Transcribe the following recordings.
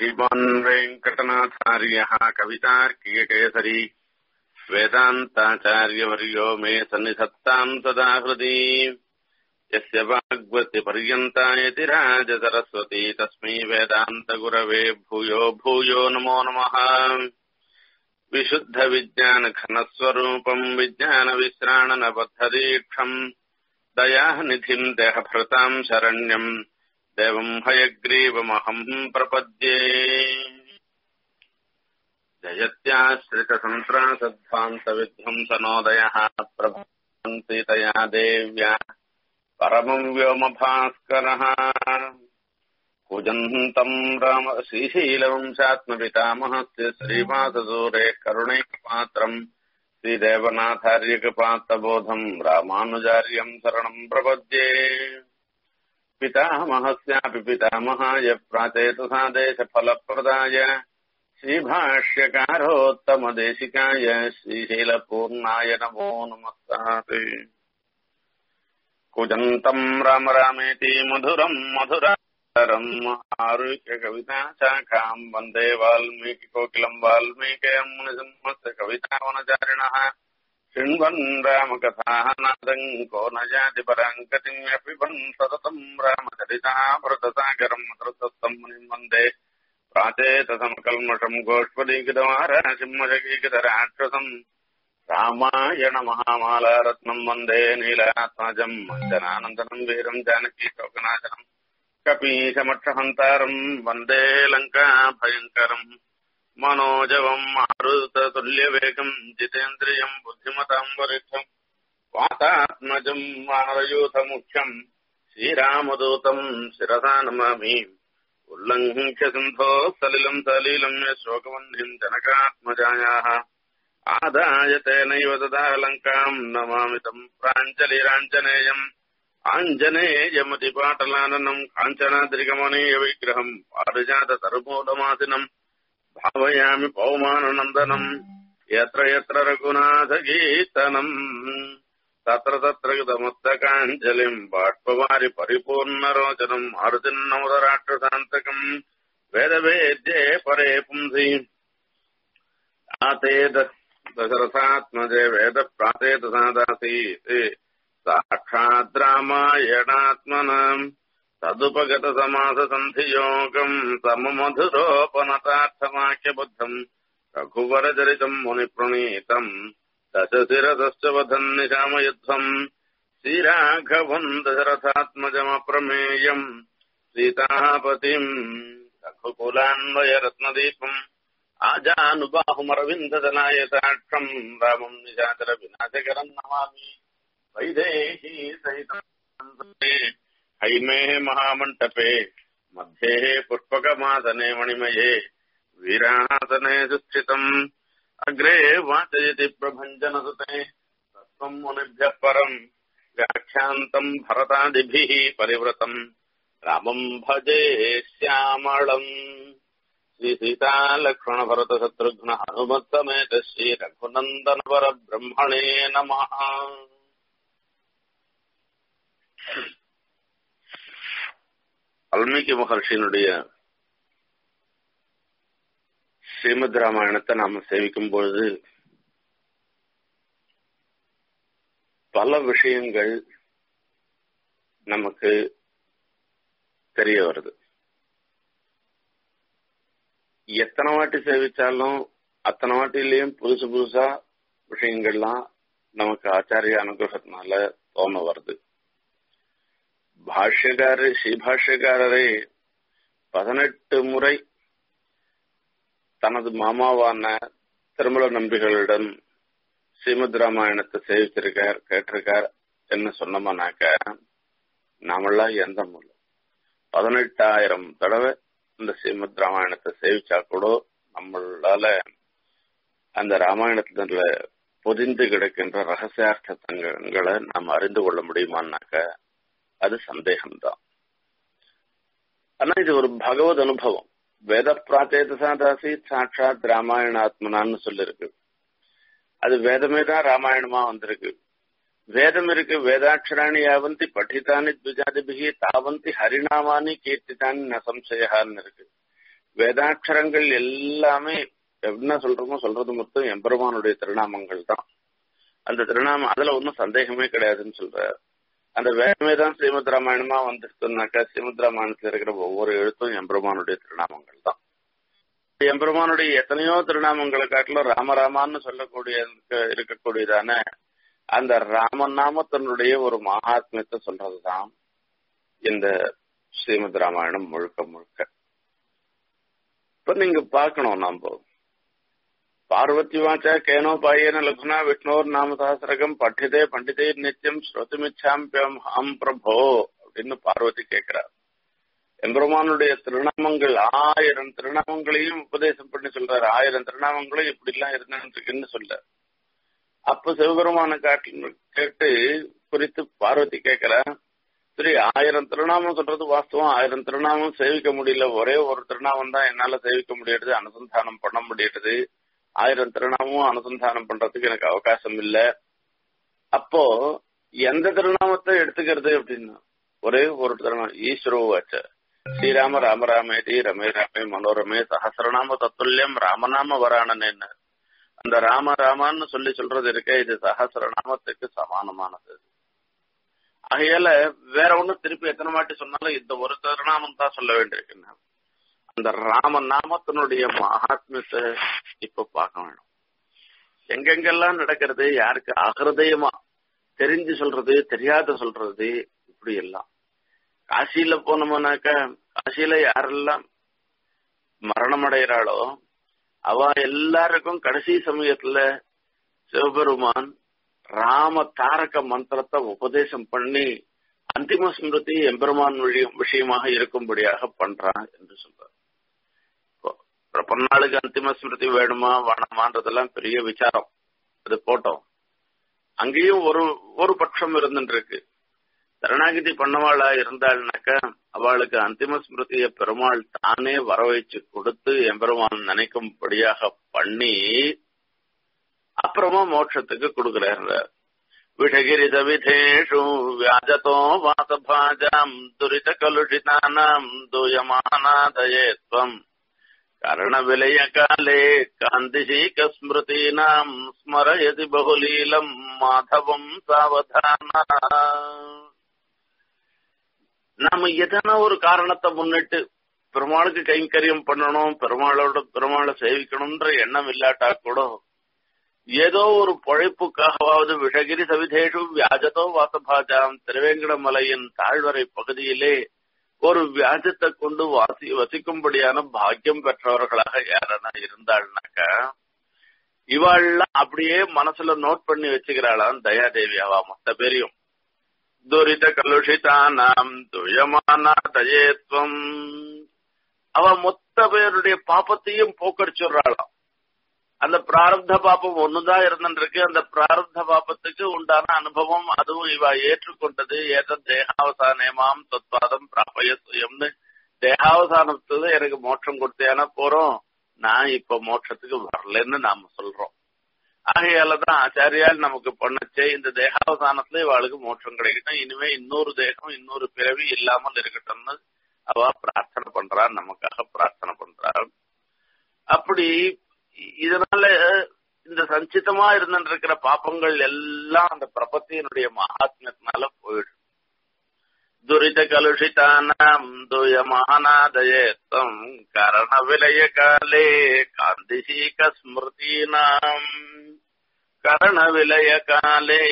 श्रीमान् वेङ्कटनाथार्यः कवितार्कियकेसरी वेदान्ताचार्यवर्यो मे सन्निधत्ताम् सदा हृदि यस्य वाग्वत्यपर्यन्ता यति राजसरस्वती तस्मै वेदान्तगुरवे भूयो भूयो नमो नमः विशुद्धविज्ञानघनस्वरूपम् विज्ञानविश्राणनबद्धदीक्षम् दयानिधिम् देहभृताम् शरण्यम् देवम् हयग्रीवमहम् प्रपद्ये जयत्याश्रितसन्त्रासध्वान्तविध्वंसनोदयः प्रभवन्ति तया देव्या परमम् व्योमभास्करः कूजन्तम् राम श्रीशीलवंशात्मपितामहस्य श्रीवाससूरे करुणैकपात्रम् श्रीदेवनाथार्यकपात्रबोधम् रामानुजार्यम् शरणम् प्रपद्ये पितामहस्यापि पितामहाय प्राचेतसादेशफलप्रदाय श्रीभाष्यकारोत्तमदेशिकाय श्रीशीलपूर्णाय नमो नमस्तात् कुजन्तम् राम रामेति मधुरम् मधुरारम् आरुह्य कविताशाखाम् वन्दे वाल्मीकिकोकिलम् वाल्मीकयम् मुनिसिंहस्य कवितावनचारिणः शृण्वन् रामकथाः नादम् को न जाति पराम् गतिम् सततम् रामचरितामृतसागरम् धृतस्तम् मुनिम् वन्दे प्राचेतसमकल्मषम् गोष्पदीकृतमारसिंहजगीकृतराक्षसम् रामायण महामालारत्नम् वन्दे नीलात्मजम् अञ्जनानन्दनम् वीरम् जानकी शोकनाशनम् कपीशमक्षहन्तारम् वन्दे लङ्काभयङ्करम् मनोजवम् मारुततुल्यवेगम् जितेन्द्रियम् बुद्धिमताम् वरिष्ठम् वातात्मजम् वानरयूथमुख्यम् श्रीरामदूतम् शिरसा नमामि उल्लङ्घ्य सिन्धोः सलिलम् सलीलम् यशोकवह्निम् जनकात्मजायाः आदाय तेनैव तदा लङ्काम् नमामि तम् प्राञ्जलिराञ्जनेयम् आञ्जनेयमतिपाटलाननम् काञ्चनाद्रिगमनीयविग्रहम् पारिजाततरुमूलमासिनम् भावयामि पौमाननन्दनम् यत्र यत्र रघुनाथगीतनम् तत्र तत्र कृतमुत्तकाञ्जलिम् बाष्पवारि परिपूर्णरोचनम् आर्जिन्नमुदराक्षसान्तकम् वेदवेद्ये परे पुंसि आते दशरथात्मजे वेदप्रातेतसादासीत् साक्षाद्रामायणात्मनाम् तदुपगतसमाससन्धियोगम् सममधुरोपनतार्थवाक्यबद्धम् रघुवरचरितम् मुनिप्रणीतम् दशशिरसश्च वधन् निशामयुद्धम् श्रीराघवम् दशरथात्मजमप्रमेयम् सीतापतिम् रघुकुलान्वयरत्नदीपम् आजानुबाहुमरविन्ददनायताक्षम् रामम् निशाचरविनाशकरम् नमामि वैदेही सहितम् हैमे महामण्टपे मध्ये पुष्पकमासने मणिमये वीरासने सुस्थितम् अग्रे वाचयति प्रभञ्जनसुते तत्त्वम् मुनिभ्यः परम् व्याख्यान्तम् भरतादिभिः परिवृतम् रामम् भजे श्यामळम् श्रीसीतालक्ष्मणभरतशत्रुघ्न हनुमत्समेत श्रीरघुनन्दनपरब्रह्मणे नमः வால்மீகி மகர்ஷியினுடைய ஸ்ரீமத் ராமாயணத்தை நாம சேவிக்கும் பொழுது பல விஷயங்கள் நமக்கு தெரிய வருது எத்தனை வாட்டி சேவிச்சாலும் அத்தனை வாட்டிலையும் புதுசு புதுசா விஷயங்கள்லாம் நமக்கு ஆச்சாரிய அனுகிரகத்தினால தோண வருது பாஷ்யக்காரர் ஸ்ரீபாஷ்யக்காரரே பதினெட்டு முறை தனது மாமாவான திருமல நம்பிகளிடம் ஸ்ரீமத் ராமாயணத்தை சேவிச்சிருக்கார் கேட்டிருக்கார் என்ன சொன்னோம்னாக்க நாமெல்லாம் எந்த முறை பதினெட்டாயிரம் தடவை இந்த ஸ்ரீமத் ராமாயணத்தை சேவிச்சா கூட நம்மளால அந்த ராமாயணத்துல பொதிந்து கிடக்கின்ற ரகசியார்த்த தங்கங்களை நாம் அறிந்து கொள்ள முடியுமான்னாக்க அது சந்தேகம்தான் ஆனா இது ஒரு பகவத் அனுபவம் வேத பிராச்சேதசாதாசி சாட்சாத் ராமாயணாத்மனான்னு சொல்லிருக்கு அது வேதமே தான் ராமாயணமா வந்திருக்கு வேதம் இருக்கு வேதாட்சராணி யாவந்தி படித்தானி துஜாதிபிகி தாவந்தி ஹரிநாமானி கீர்த்தித்தானி ந சம்சயான்னு இருக்கு வேதாட்சரங்கள் எல்லாமே என்ன சொல்றோமோ சொல்றது மொத்தம் எம்பெருமானுடைய திருநாமங்கள் தான் அந்த திருநாமம் அதுல ஒன்றும் சந்தேகமே கிடையாதுன்னு சொல்ற அந்த வேதமே தான் ஸ்ரீமத் ராமாயணமா வந்துருச்சுனாக்கா ஸ்ரீமத் ராமாயணத்துல இருக்கிற ஒவ்வொரு எழுத்தும் எம்பெருமானுடைய திருநாமங்கள் தான் எம்பெருமானுடைய எத்தனையோ திருநாமங்களை காட்டிலும் ராமராமான்னு சொல்லக்கூடிய இருக்கக்கூடியதான அந்த ராமநாமத்தினுடைய ஒரு மகாத்மியத்தை சொல்றதுதான் இந்த ஸ்ரீமத் ராமாயணம் முழுக்க முழுக்க இப்ப நீங்க பாக்கணும் நாம பார்வதி வாச்ச கேனோபாயன லகுனா விஷ்ணோர் நாம சகசிரகம் பண்டிதே பண்டிதே நித்தியம் ஸ்ரோதுமிச்சாம்பியம் ஹம் பிரபோ அப்படின்னு பார்வதி கேட்கிறார் எம்பெருமானுடைய திருநாமங்கள் ஆயிரம் திருநாமங்களையும் உபதேசம் பண்ணி சொல்றாரு ஆயிரம் திருநாமங்களும் இப்படி எல்லாம் இருந்துருக்குன்னு சொல்ல அப்ப சிவபெருமான காட்டு கேட்டு குறித்து பார்வதி கேட்கிற சரி ஆயிரம் திருநாமம் சொல்றது வாஸ்தவம் ஆயிரம் திருநாமம் சேவிக்க முடியல ஒரே ஒரு திருநாமம் தான் என்னால சேவிக்க முடியறது அனுசந்தானம் பண்ண முடியறது ஆயிரம் திருநாமமும் அனுசந்தானம் பண்றதுக்கு எனக்கு அவகாசம் இல்ல அப்போ எந்த திருநாமத்தை எடுத்துக்கிறது அப்படின்னா ஒரே ஒரு திருநாமம் ஈஸ்வரோ வச்ச ஸ்ரீராம ராமராமேதி ரமே ராமே மனோரமே சஹசிரநாம தத்துல்யம் ராமநாம வராணனேன்னு அந்த ராம ராமான்னு சொல்லி சொல்றது இருக்க இது சஹசிரநாமத்துக்கு சமானமானது ஆகையால வேற ஒண்ணு திருப்பி எத்தனை வாட்டி சொன்னாலும் இந்த ஒரு திருநாமம் தான் சொல்ல வேண்டியிருக்குன்னா அந்த ராம நாமத்தினுடைய மகாத்மியத்தை இப்ப பார்க்க வேணும் எங்கெங்கெல்லாம் நடக்கிறது யாருக்கு அகிருதயமா தெரிஞ்சு சொல்றது தெரியாத சொல்றது இப்படி எல்லாம் காசியில போனோம்னாக்கா காசியில யாரெல்லாம் மரணம் அடைகிறாளோ அவ எல்லாருக்கும் கடைசி சமயத்துல சிவபெருமான் ராம தாரக மந்திரத்தை உபதேசம் பண்ணி அந்திம ஸ்மிருதி எம்பெருமான் விஷயமாக இருக்கும்படியாக பண்றான் என்று சொல்றார் பொன்னாளுக்கு அந்திம ஸ்மிருதி வேணுமா வேணாமான்றதெல்லாம் பெரிய விசாரம் அது போட்டோம் அங்கேயும் ஒரு ஒரு பட்சம் இருந்துட்டு இருக்கு சரணாகிதி பண்ணவாளா இருந்தாள்னாக்கா அவளுக்கு அந்திம ஸ்மிருதிய பெருமாள் தானே வர வச்சு கொடுத்து எம்பெருமான் நினைக்கும்படியாக பண்ணி அப்புறமா மோட்சத்துக்கு கொடுக்கிறார் விடகிரித விதேஷு வியாஜதோ வாசபாஜாம் துரித கலுஷிதானாம் தூயமானாதயேத்வம் கரண விலய காலே காந்திசீக ஸ்மிருதீனாம் ஸ்மரயதி பகுலீலம் மாதவம் சாவதானா நாம எதனா ஒரு காரணத்தை முன்னிட்டு பெருமாளுக்கு கைங்கரியம் பண்ணணும் பெருமாளோட பெருமாளை சேவிக்கணும்ன்ற எண்ணம் இல்லாட்டா கூட ஏதோ ஒரு பொழைப்புக்காகவாவது விஷகிரி சவிதேஷு வியாஜதோ வாசபாஜாம் திருவேங்கடமலையின் தாழ்வரை பகுதியிலே ஒரு வியாஜத்தை கொண்டு வாசி வசிக்கும்படியான பாக்கியம் பெற்றவர்களாக யாரனா இருந்தாள்னாக்கா இவாள்லாம் அப்படியே மனசுல நோட் பண்ணி வச்சுக்கிறாளாம் தயாதேவி அவ மொத்த பேரையும் துரித கலுஷிதானாம் துயமானா தயேத்வம் அவ மொத்த பேருடைய பாப்பத்தையும் போக்கடிச்சுடுறாளாம் அந்த பிராரப்த பாப்பம் ஒண்ணுதான் இருந்துருக்கு அந்த பிராரப்த பாப்பத்துக்கு உண்டான அனுபவம் அதுவும் இவ ஏற்றுக்கொண்டது ஏற்ற தேகாவசானேமாம் தொத்வாதம் பிராபய சுயம்னு தேகாவசானத்துல எனக்கு மோட்சம் கொடுத்தேனா போறோம் நான் இப்ப மோட்சத்துக்கு வரலன்னு நாம சொல்றோம் ஆகையாலதான் ஆச்சாரியால் நமக்கு பண்ணச்சே இந்த தேகாவசானத்துல இவாளுக்கு மோட்சம் கிடைக்கட்டும் இனிமே இன்னொரு தேகம் இன்னொரு பிறவி இல்லாமல் இருக்கட்டும்னு அவ பிரார்த்தனை பண்றா நமக்காக பிரார்த்தனை பண்றா அப்படி இதனால இந்த சஞ்சிதமா இருந்துருக்கிற பாப்பங்கள் எல்லாம் அந்த பிரபத்தியினுடைய மகாத்மியத்தினால போயிடும் துரித கலுஷிதானாம் துயமானாதயேத்தம் கரண விலய காலே காந்திசீக ஸ்மிருதீனாம் கரண விலய காலே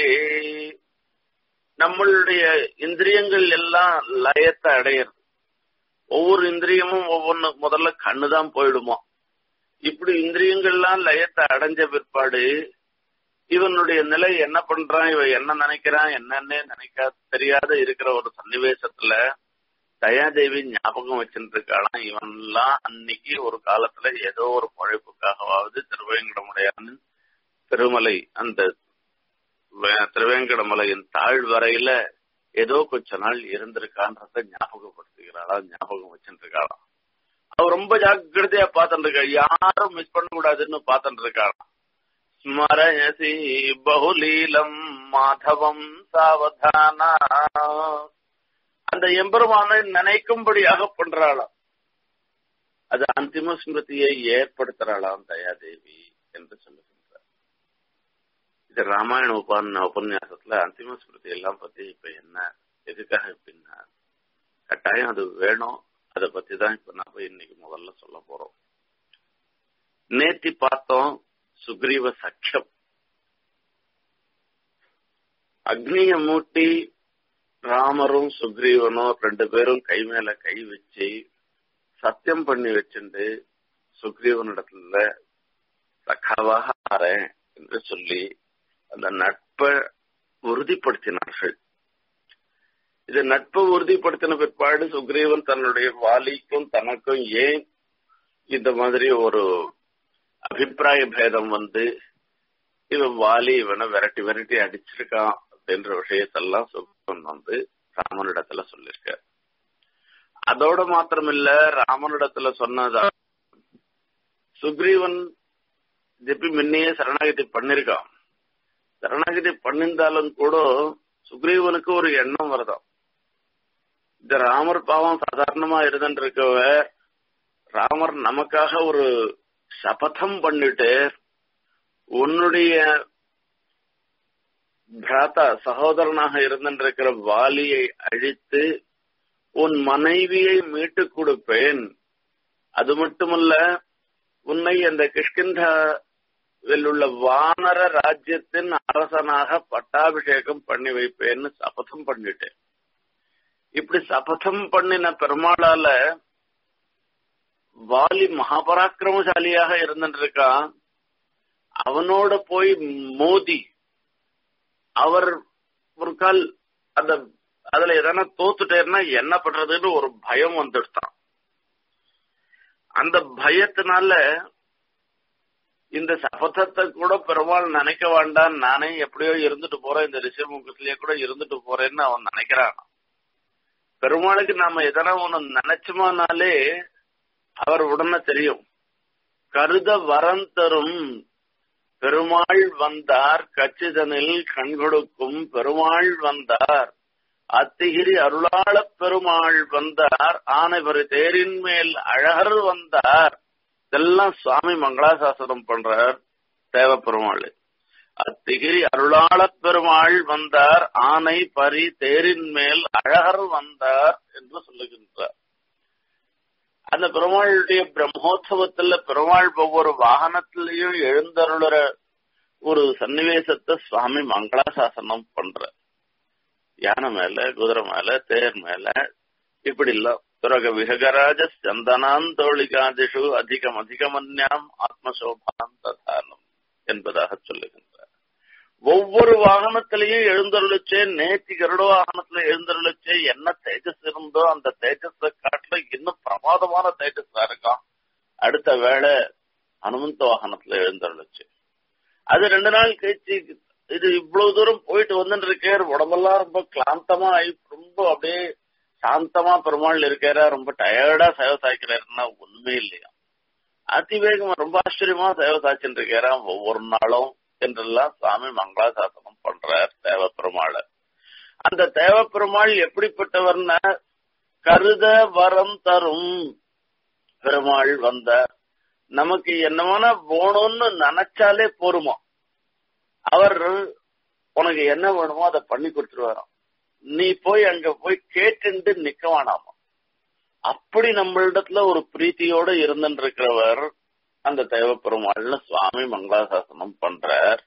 நம்மளுடைய இந்திரியங்கள் எல்லாம் லயத்தை அடையிறது ஒவ்வொரு இந்திரியமும் ஒவ்வொன்னு முதல்ல கண்ணுதான் போயிடுமா இப்படி இந்திரியங்கள்லாம் லயத்தை அடைஞ்ச பிற்பாடு இவனுடைய நிலை என்ன பண்றான் இவன் என்ன நினைக்கிறான் என்னன்னே நினைக்க தெரியாத இருக்கிற ஒரு சன்னிவேசத்துல தயாதேவி ஞாபகம் வச்சுட்டு இருக்காளாம் இவன்லாம் அன்னைக்கு ஒரு காலத்துல ஏதோ ஒரு பழைப்புக்காகவாவது திருவேங்கடமுடையான் திருமலை அந்த திருவேங்கடமலையின் தாழ்வரையில ஏதோ கொஞ்ச நாள் இருந்திருக்கான்றத ஞாபகப்படுத்துகிறாளா ஞாபகம் வச்சுட்டு இருக்காளாம் அவ ரொம்ப ஜாக்கிரதையா பாத்துட்டு இருக்கா யாரும் மிஸ் பண்ண கூடாதுன்னு பாத்துட்டு இருக்காளாம் ஸ்மரயசி பகுலீலம் மாதவம் சாவதானா அந்த எம்பெருமானை நினைக்கும்படியாக பண்றாளாம் அது அந்திம ஸ்மிருதியை ஏற்படுத்துறாளாம் தயாதேவி என்று சொல்லுகின்றார் இது ராமாயண உபான உபன்யாசத்துல அந்திம ஸ்மிருதி எல்லாம் பத்தி இப்ப என்ன எதுக்காக எப்படின்னா கட்டாயம் அது வேணும் அதை பத்தி தான் இப்ப நாம இன்னைக்கு முதல்ல சொல்ல போறோம் நேத்தி பார்த்தோம் சுக்ரீவ சக்கியம் அக்னிய மூட்டி ராமரும் சுக்ரீவனும் ரெண்டு பேரும் கை மேல கை வச்சு சத்தியம் பண்ணி வச்சுண்டு சுக்ரீவனிடத்துல சகாவாக ஆறேன் என்று சொல்லி அந்த நட்பை உறுதிப்படுத்தினார்கள் இது நட்பை உறுதிப்படுத்தின பிற்பாடு சுக்ரீவன் தன்னுடைய வாலிக்கும் தனக்கும் ஏன் இந்த மாதிரி ஒரு அபிப்பிராய பேதம் வந்து இவன் வாலி இவனை விரட்டி விரட்டி அடிச்சிருக்கான் அப்படின்ற விஷயத்தெல்லாம் சுக்ரீவன் வந்து ராமனிடத்துல சொல்லியிருக்க அதோட மாத்திரமில்ல ராமனிடத்துல சொன்னதா சுக்ரீவன் ஜெப்பி முன்னையே சரணாகதி பண்ணிருக்கான் சரணாகதி பண்ணிருந்தாலும் கூட சுக்ரீவனுக்கு ஒரு எண்ணம் வருதாம் இந்த ராமர் பாவம் சாதாரணமா இருந்துருக்கவ ராமர் நமக்காக ஒரு சபதம் பண்ணிட்டு உன்னுடைய பிராத்தா சகோதரனாக இருந்திருக்கிற வாலியை அழித்து உன் மனைவியை மீட்டு கொடுப்பேன் அது மட்டுமல்ல உன்னை அந்த கிஷ்கிந்தாவில் உள்ள வானர ராஜ்யத்தின் அரசனாக பட்டாபிஷேகம் பண்ணி வைப்பேன்னு சபதம் பண்ணிட்டேன் இப்படி சபதம் பண்ணின பெருமாளால வாலி மகாபராக்கிரமசாலியாக இருந்துருக்கான் அவனோட போய் மோதி அவர் ஒரு கால் அந்த அதுல எதனா தோத்துட்டேன்னா என்ன பண்றதுன்னு ஒரு பயம் வந்துட்டான் அந்த பயத்தினால இந்த சபதத்தை கூட பெருமாள் நினைக்க வேண்டாம் நானே எப்படியோ இருந்துட்டு போறேன் இந்த ரிஷிமுகத்திலேயே கூட இருந்துட்டு போறேன்னு அவன் நினைக்கிறான் பெருமாளுக்கு நாம எதனா ஒண்ணு நினைச்சோமானாலே அவர் உடனே தெரியும் கருத வரம் தரும் பெருமாள் வந்தார் கச்சிதனில் கண்கொடுக்கும் பெருமாள் வந்தார் அத்திகிரி அருளாள பெருமாள் வந்தார் ஆனைவரு தேரின் மேல் அழகர் வந்தார் இதெல்லாம் சுவாமி மங்களாசாசனம் பண்றார் தேவ பெருமாள் அத்திகிரி அருளாள பெருமாள் வந்தார் ஆனை பரி தேரின் மேல் அழகர் வந்தார் என்று சொல்லுகின்றார் அந்த பெருமாளுடைய பிரம்மோத்சவத்துல பெருமாள் ஒவ்வொரு வாகனத்திலையும் எழுந்தருளுற ஒரு சன்னிவேசத்தை சுவாமி மங்களாசாசனம் பண்ற யானை மேல குதிரை மேல தேர் மேல இப்படி இல்ல துரக விஹகராஜ சந்தனாந்தோளிகாதிஷு அதிகம் அதிகமன்யாம் ஆத்மசோபான் ததானம் என்பதாக சொல்லுகின்றார் ஒவ்வொரு வாகனத்திலையும் எழுந்தருளிச்சே நேத்தி கருட வாகனத்துல எழுந்தருளிச்சே என்ன தேஜஸ் இருந்தோ அந்த தேஜஸ காட்டுல இன்னும் பிரமாதமான தேஜஸா இருக்கான் அடுத்த வேளை அனுமந்த வாகனத்துல எழுந்தருளிச்சு அது ரெண்டு நாள் கழிச்சு இது இவ்வளவு தூரம் போயிட்டு வந்துட்டு இருக்கார் உடம்பெல்லாம் ரொம்ப கிளாந்தமா ஆகி ரொம்ப அப்படியே சாந்தமா பெருமாள் இருக்காரா ரொம்ப டயர்டா சேவை சாய்க்கிறாருன்னா உண்மை இல்லையா அதிவேகமா ரொம்ப ஆச்சரியமா சேவை சாய்ச்சிட்டு இருக்காராம் ஒவ்வொரு நாளும் என்றெல்லாம் சுவாமி மங்களாசாசனம் பண்றார் தேவ பெருமாள் அந்த தேவ பெருமாள் எப்படிப்பட்டவர்னா கருத வரம் தரும் பெருமாள் வந்தார் நமக்கு என்னமான வேணும்னு நினைச்சாலே போருமா அவர் உனக்கு என்ன வேணுமோ அதை பண்ணி கொடுத்துருவாராம் நீ போய் அங்க போய் கேட்டுண்டு நிக்க வேணாமா அப்படி நம்மளிடத்துல ஒரு பிரீத்தியோட இருந்துட்டு இருக்கிறவர் அந்த தேவப்பெருமாள்னு சுவாமி மங்களாசாசனம் பண்றார்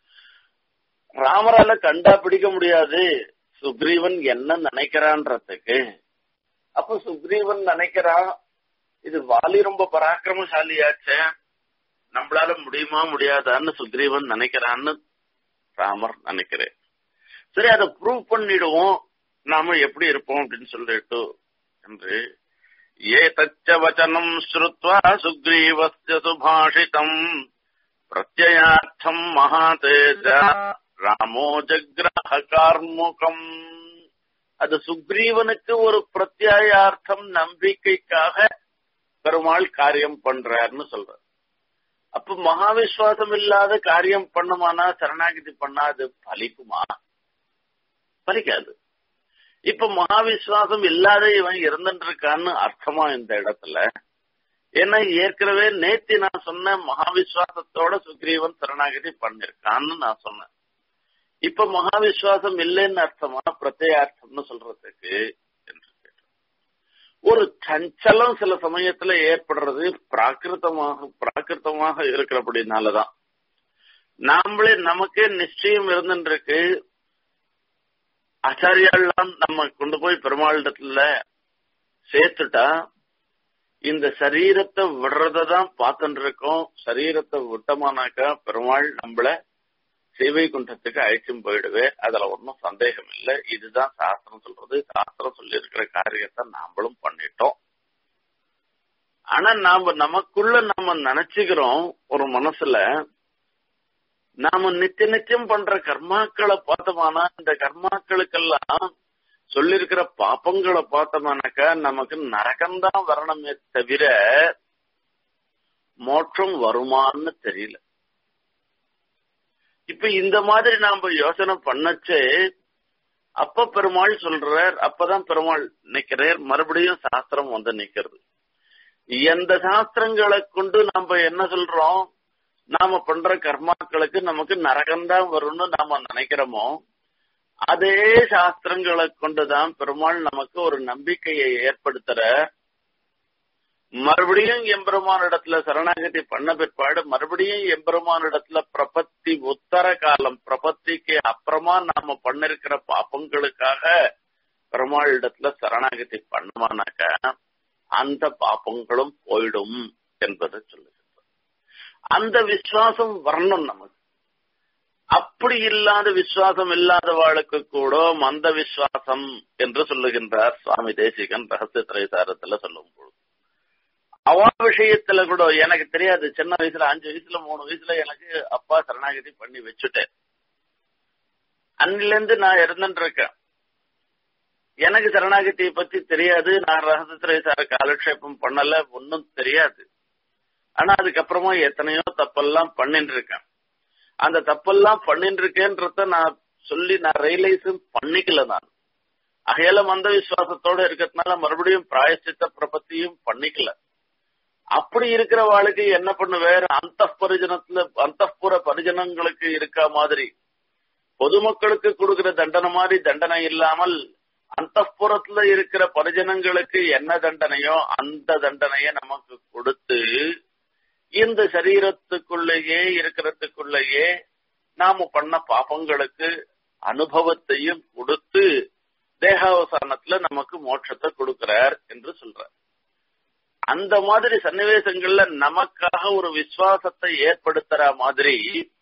ராமரால கண்டா பிடிக்க முடியாது சுக்ரீவன் என்ன நினைக்கிறான்றதுக்கு அப்ப சுக்ரீவன் நினைக்கிறான் இது வாலி ரொம்ப பராக்கிரமசாலியாச்சே நம்மளால முடியுமா முடியாதான்னு சுக்ரீவன் நினைக்கிறான்னு ராமர் நினைக்கிறேன் சரி அதை ப்ரூவ் பண்ணிடுவோம் நாம எப்படி இருப்போம் அப்படின்னு சொல்லிட்டு என்று ஏ தச்ச வச்சனம் ஸ்ருத்வா சுக்ரீவஸ்ய சுபாஷிதம் பிரத்யயார்த்தம் மகாதேஜ ராமோ ஜக்ரஹ கார்முகம் அது சுக்ரீவனுக்கு ஒரு பிரத்யாயார்த்தம் நம்பிக்கைக்காக பெருமாள் காரியம் பண்றாருன்னு சொல்ற அப்ப மகாவிஸ்வாசம் இல்லாத காரியம் பண்ணுமானா சரணாகிதி பண்ணா அது பலிக்குமா பலிக்காது இப்ப மகாவிஸ்வாசம் இல்லாத இவன் இருந்துட்டு இருக்கான்னு அர்த்தமா இந்த இடத்துல ஏன்னா ஏற்கனவே நேத்தி நான் சொன்ன மகாவிஸ்வாசத்தோட சுக்ரீவன் சரணாகதி பண்ணிருக்கான்னு நான் சொன்னேன் இப்ப மகாவிஸ்வாசம் இல்லைன்னு அர்த்தமா பிரத்யார்த்தம்னு சொல்றதுக்கு என்று கேட்டோம் ஒரு சஞ்சலம் சில சமயத்துல ஏற்படுறது பிராகிருத்தமாக பிராகிருத்தமாக இருக்கிறபடினாலதான் நாமளே நமக்கே நிச்சயம் இருந்துருக்கு ஆச்சாரியாலாம் நம்ம கொண்டு போய் பெருமாளிடத்துல சேர்த்துட்டா இந்த சரீரத்தை விடுறதான் பார்த்துட்டு இருக்கோம் சரீரத்தை விட்டமானாக்கா பெருமாள் நம்மள சேவை குண்டத்துக்கு அழைச்சும் போயிடுவே அதுல ஒன்றும் சந்தேகம் இல்லை இதுதான் சாஸ்திரம் சொல்றது சாஸ்திரம் சொல்லி இருக்கிற காரியத்தை நாமளும் பண்ணிட்டோம் ஆனா நாம நமக்குள்ள நாம நினைச்சுக்கிறோம் ஒரு மனசுல நாம நித்திய நித்தியம் பண்ற கர்மாக்களை பார்த்தோமானா இந்த கர்மாக்களுக்கெல்லாம் சொல்லிருக்கிற பாப்பங்களை பார்த்தோமானாக்கா நமக்கு நரகம்தான் வரணுமே தவிர மோட்சம் வருமான்னு தெரியல இப்ப இந்த மாதிரி நாம யோசனை பண்ணச்சே அப்ப பெருமாள் சொல்றார் அப்பதான் பெருமாள் நிக்கிறார் மறுபடியும் சாஸ்திரம் வந்து நிக்கிறது எந்த சாஸ்திரங்களை கொண்டு நாம என்ன சொல்றோம் நாம பண்ற கர்மாக்களுக்கு நமக்கு நரகம்தான் வரும்னு நாம நினைக்கிறோமோ அதே சாஸ்திரங்களை கொண்டுதான் பெருமாள் நமக்கு ஒரு நம்பிக்கையை ஏற்படுத்துற மறுபடியும் எம்பெருமான் இடத்துல சரணாகதி பண்ண பிற்பாடு மறுபடியும் எம்பெருமான் இடத்துல பிரபத்தி உத்தர காலம் பிரபத்திக்கு அப்புறமா நாம பண்ணிருக்கிற பாப்பங்களுக்காக பெருமாள் இடத்துல சரணாகதி பண்ணமானாக்க அந்த பாப்பங்களும் போயிடும் என்பதை சொல்லுகின்ற அந்த விசுவாசம் வரணும் நமக்கு அப்படி இல்லாத விசுவாசம் இல்லாதவாளுக்கு கூட மந்த விசுவாசம் என்று சொல்லுகின்றார் சுவாமி தேசிகன் ரகசிய திரைசாரத்துல சொல்லும் பொழுது அவா விஷயத்துல கூட எனக்கு தெரியாது சின்ன வயசுல அஞ்சு வயசுல மூணு வயசுல எனக்கு அப்பா சரணாகதி பண்ணி வச்சுட்டேன் அன்னில இருந்து நான் இருந்துட்டு இருக்கேன் எனக்கு சரணாகதியை பத்தி தெரியாது நான் ரகசிய சார காலக்ஷேபம் பண்ணல ஒன்னும் தெரியாது ஆனா அதுக்கப்புறமா எத்தனையோ தப்பெல்லாம் பண்ணிட்டு இருக்கேன் அந்த தப்பெல்லாம் பண்ணிட்டு இருக்கேன்றத நான் சொல்லி நான் ரியலைஸும் பண்ணிக்கல நான் அகையில மந்த விசுவாசத்தோட இருக்கிறதுனால மறுபடியும் பிராயச்சித்த பிரபத்தியும் பண்ணிக்கல அப்படி இருக்கிற வாழ்க்கை என்ன பண்ணுவேர் அந்த பரிஜனத்துல அந்த பரிஜனங்களுக்கு இருக்க மாதிரி பொதுமக்களுக்கு கொடுக்கிற தண்டனை மாதிரி தண்டனை இல்லாமல் அந்த புறத்துல இருக்கிற பரிஜனங்களுக்கு என்ன தண்டனையோ அந்த தண்டனைய நமக்கு கொடுத்து இந்த சரீரத்துக்குள்ளேயே இருக்கிறதுக்குள்ளேயே நாம பண்ண பாப்பங்களுக்கு அனுபவத்தையும் கொடுத்து தேகாவசானத்துல நமக்கு மோட்சத்தை கொடுக்கிறார் என்று சொல்றார் அந்த மாதிரி சன்னிவேசங்கள்ல நமக்காக ஒரு விசுவாசத்தை ஏற்படுத்துற மாதிரி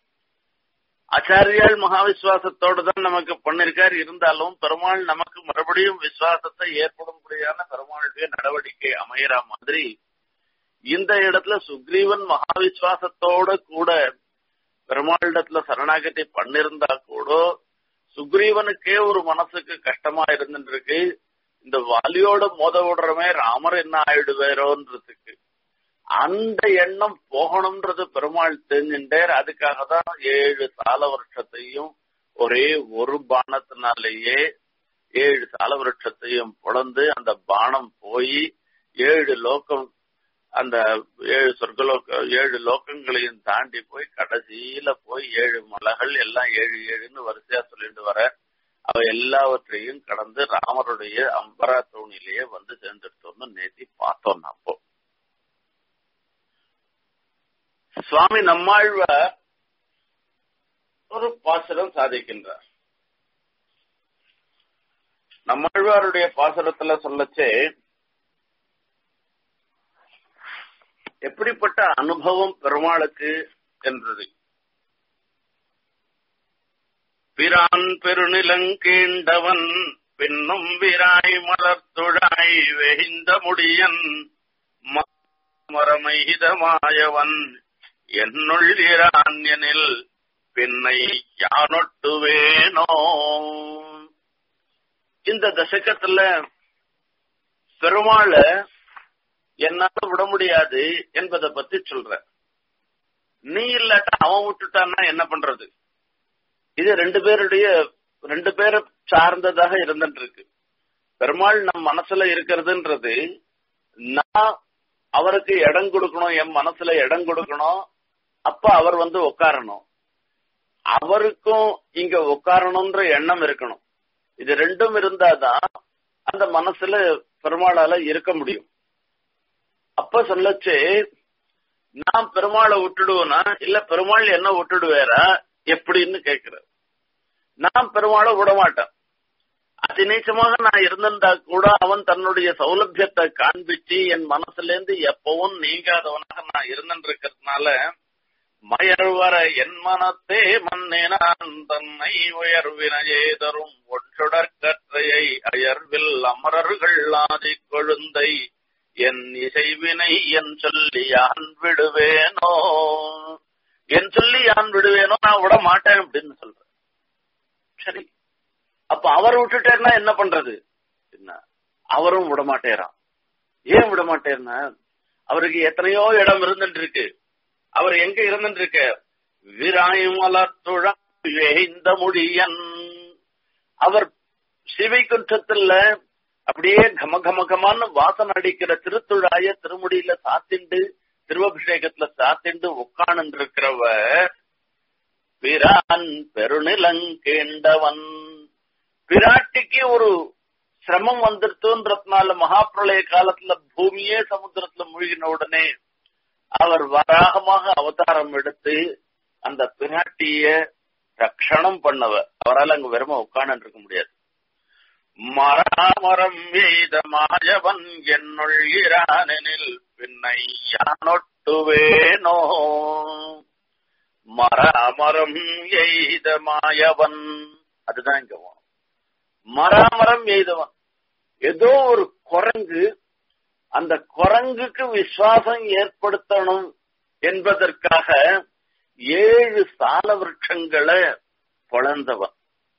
ஆச்சாரியால் மகா விசுவாசத்தோடு தான் நமக்கு பண்ணிருக்கார் இருந்தாலும் பெருமாள் நமக்கு மறுபடியும் விசுவாசத்தை ஏற்படும்படியான பெருமாளுடைய நடவடிக்கை அமையற மாதிரி இந்த இடத்துல சுக்ரீவன் மகா விசுவாசத்தோட கூட பெருமாளிடத்துல சரணாகதி பண்ணிருந்தா கூட சுக்ரீவனுக்கே ஒரு மனசுக்கு கஷ்டமா இருந்துட்டு இருக்கு இந்த வாலியோட மோத விடுறமே ராமர் என்ன ஆயிடுவேரோன்றதுக்கு அந்த எண்ணம் போகணும்ன்றது பெருமாள் தெரிஞ்சுட்டார் அதுக்காக தான் ஏழு சால வருஷத்தையும் ஒரே ஒரு பானத்தினாலேயே ஏழு சால விருட்சத்தையும் பொழந்து அந்த பானம் போய் ஏழு லோகம் அந்த ஏழு சொர்க்கலோக ஏழு லோகங்களையும் தாண்டி போய் கடைசியில போய் ஏழு மலைகள் எல்லாம் ஏழு ஏழுன்னு வரிசையா சொல்லிட்டு வர அவ எல்லாவற்றையும் கடந்து ராமருடைய அம்பரா தோணிலேயே வந்து சேர்ந்துட்டோம்னு நேத்தி பார்த்தோம் அப்போ சுவாமி நம்மாழ்வார் ஒரு பாசுரம் சாதிக்கின்றார் நம்மாழ்வாருடைய பாசுரத்துல சொல்லச்சே எப்படிப்பட்ட அனுபவம் பெருமாளுக்கு என்றது பிரான் பெருநிலங்கீண்டவன் பின்னும் விராய் மலர்த்துழாய் வெகிந்த முடியன் மரமைதமாயவன் என்னுள் இரான்யனில் பின்னை யானொட்டுவேனோ இந்த தசகத்துல பெருமாள என்னால விட முடியாது என்பதை பத்தி சொல்ற நீ இல்லாட்டா அவன் விட்டுட்டான்னா என்ன பண்றது இது ரெண்டு பேருடைய ரெண்டு பேரை சார்ந்ததாக இருந்துட்டு இருக்கு பெருமாள் நம் மனசுல இருக்கிறதுன்றது நான் அவருக்கு இடம் கொடுக்கணும் என் மனசுல இடம் கொடுக்கணும் அப்ப அவர் வந்து உட்காரணும் அவருக்கும் இங்க உட்காரணும்ன்ற எண்ணம் இருக்கணும் இது ரெண்டும் இருந்தாதான் அந்த மனசுல பெருமாளால இருக்க முடியும் அப்ப சொல்லச்சு நான் பெருமாளை விட்டுடுவேனா இல்ல பெருமாள் என்ன விட்டுடுவேரா எப்படின்னு கேக்குற நான் பெருமாளை விட மாட்டேன் அதிநீச்சமாக நான் இருந்திருந்தா கூட அவன் தன்னுடைய சௌலபியத்தை காண்பிச்சு என் மனசுல இருந்து எப்பவும் நீங்காதவனாக நான் இருந்திருக்கிறதுனால மயர்வர என் மனத்தே மன்னேனான் தன்னை உயர்வினையே தரும் ஒற்றுடற் கற்றையை அயர்வில் அமரர்கள் ஆதி கொழுந்தை என் இசைவினை என் சொல்லி யான் விடுவேனோ என் சொல்லி யான் விடுவேனோ நான் விட மாட்டேன் அப்படின்னு சொல்றேன் சரி அப்ப அவர் விட்டுட்டேன்னா என்ன பண்றது என்ன அவரும் விட மாட்டேறான் ஏன் விட மாட்டேன்னா அவருக்கு எத்தனையோ இடம் இருந்துட்டு இருக்கு அவர் எங்க இருந்துட்டு இருக்க விராயுமலத்துழ இந்த முடியன் அவர் சிவை குற்றத்துல அப்படியே கம கம கமான்னு வாசனை அடிக்கிற திருத்துழாய திருமுடியில சாத்திண்டு திருவபிஷேகத்துல சாத்திண்டு உட்கார்ந்து இருக்கிறவ பிரான் பெருநிலங்கேண்டவன் பிராட்டிக்கு ஒரு சிரமம் வந்துருத்துன்றதுனால மகாபிரளய காலத்துல பூமியே சமுத்திரத்துல மூழ்கின உடனே அவர் வராகமாக அவதாரம் எடுத்து அந்த பிராட்டிய ரக்ஷணம் பண்ணவ அவரால் அங்க வெறும உட்கார்ந்து இருக்க முடியாது மராமரம் எய்த மாயவன் என்னுள் இரானெனில் பின்னை யானொட்டுவேனோ மராமரம் எய்த மாயவன் அதுதான் இங்க மராமரம் எய்தவன் ஏதோ ஒரு குரங்கு அந்த குரங்குக்கு விசுவாசம் ஏற்படுத்தணும் என்பதற்காக ஏழு சால விரட்சங்களை பொழந்தவன்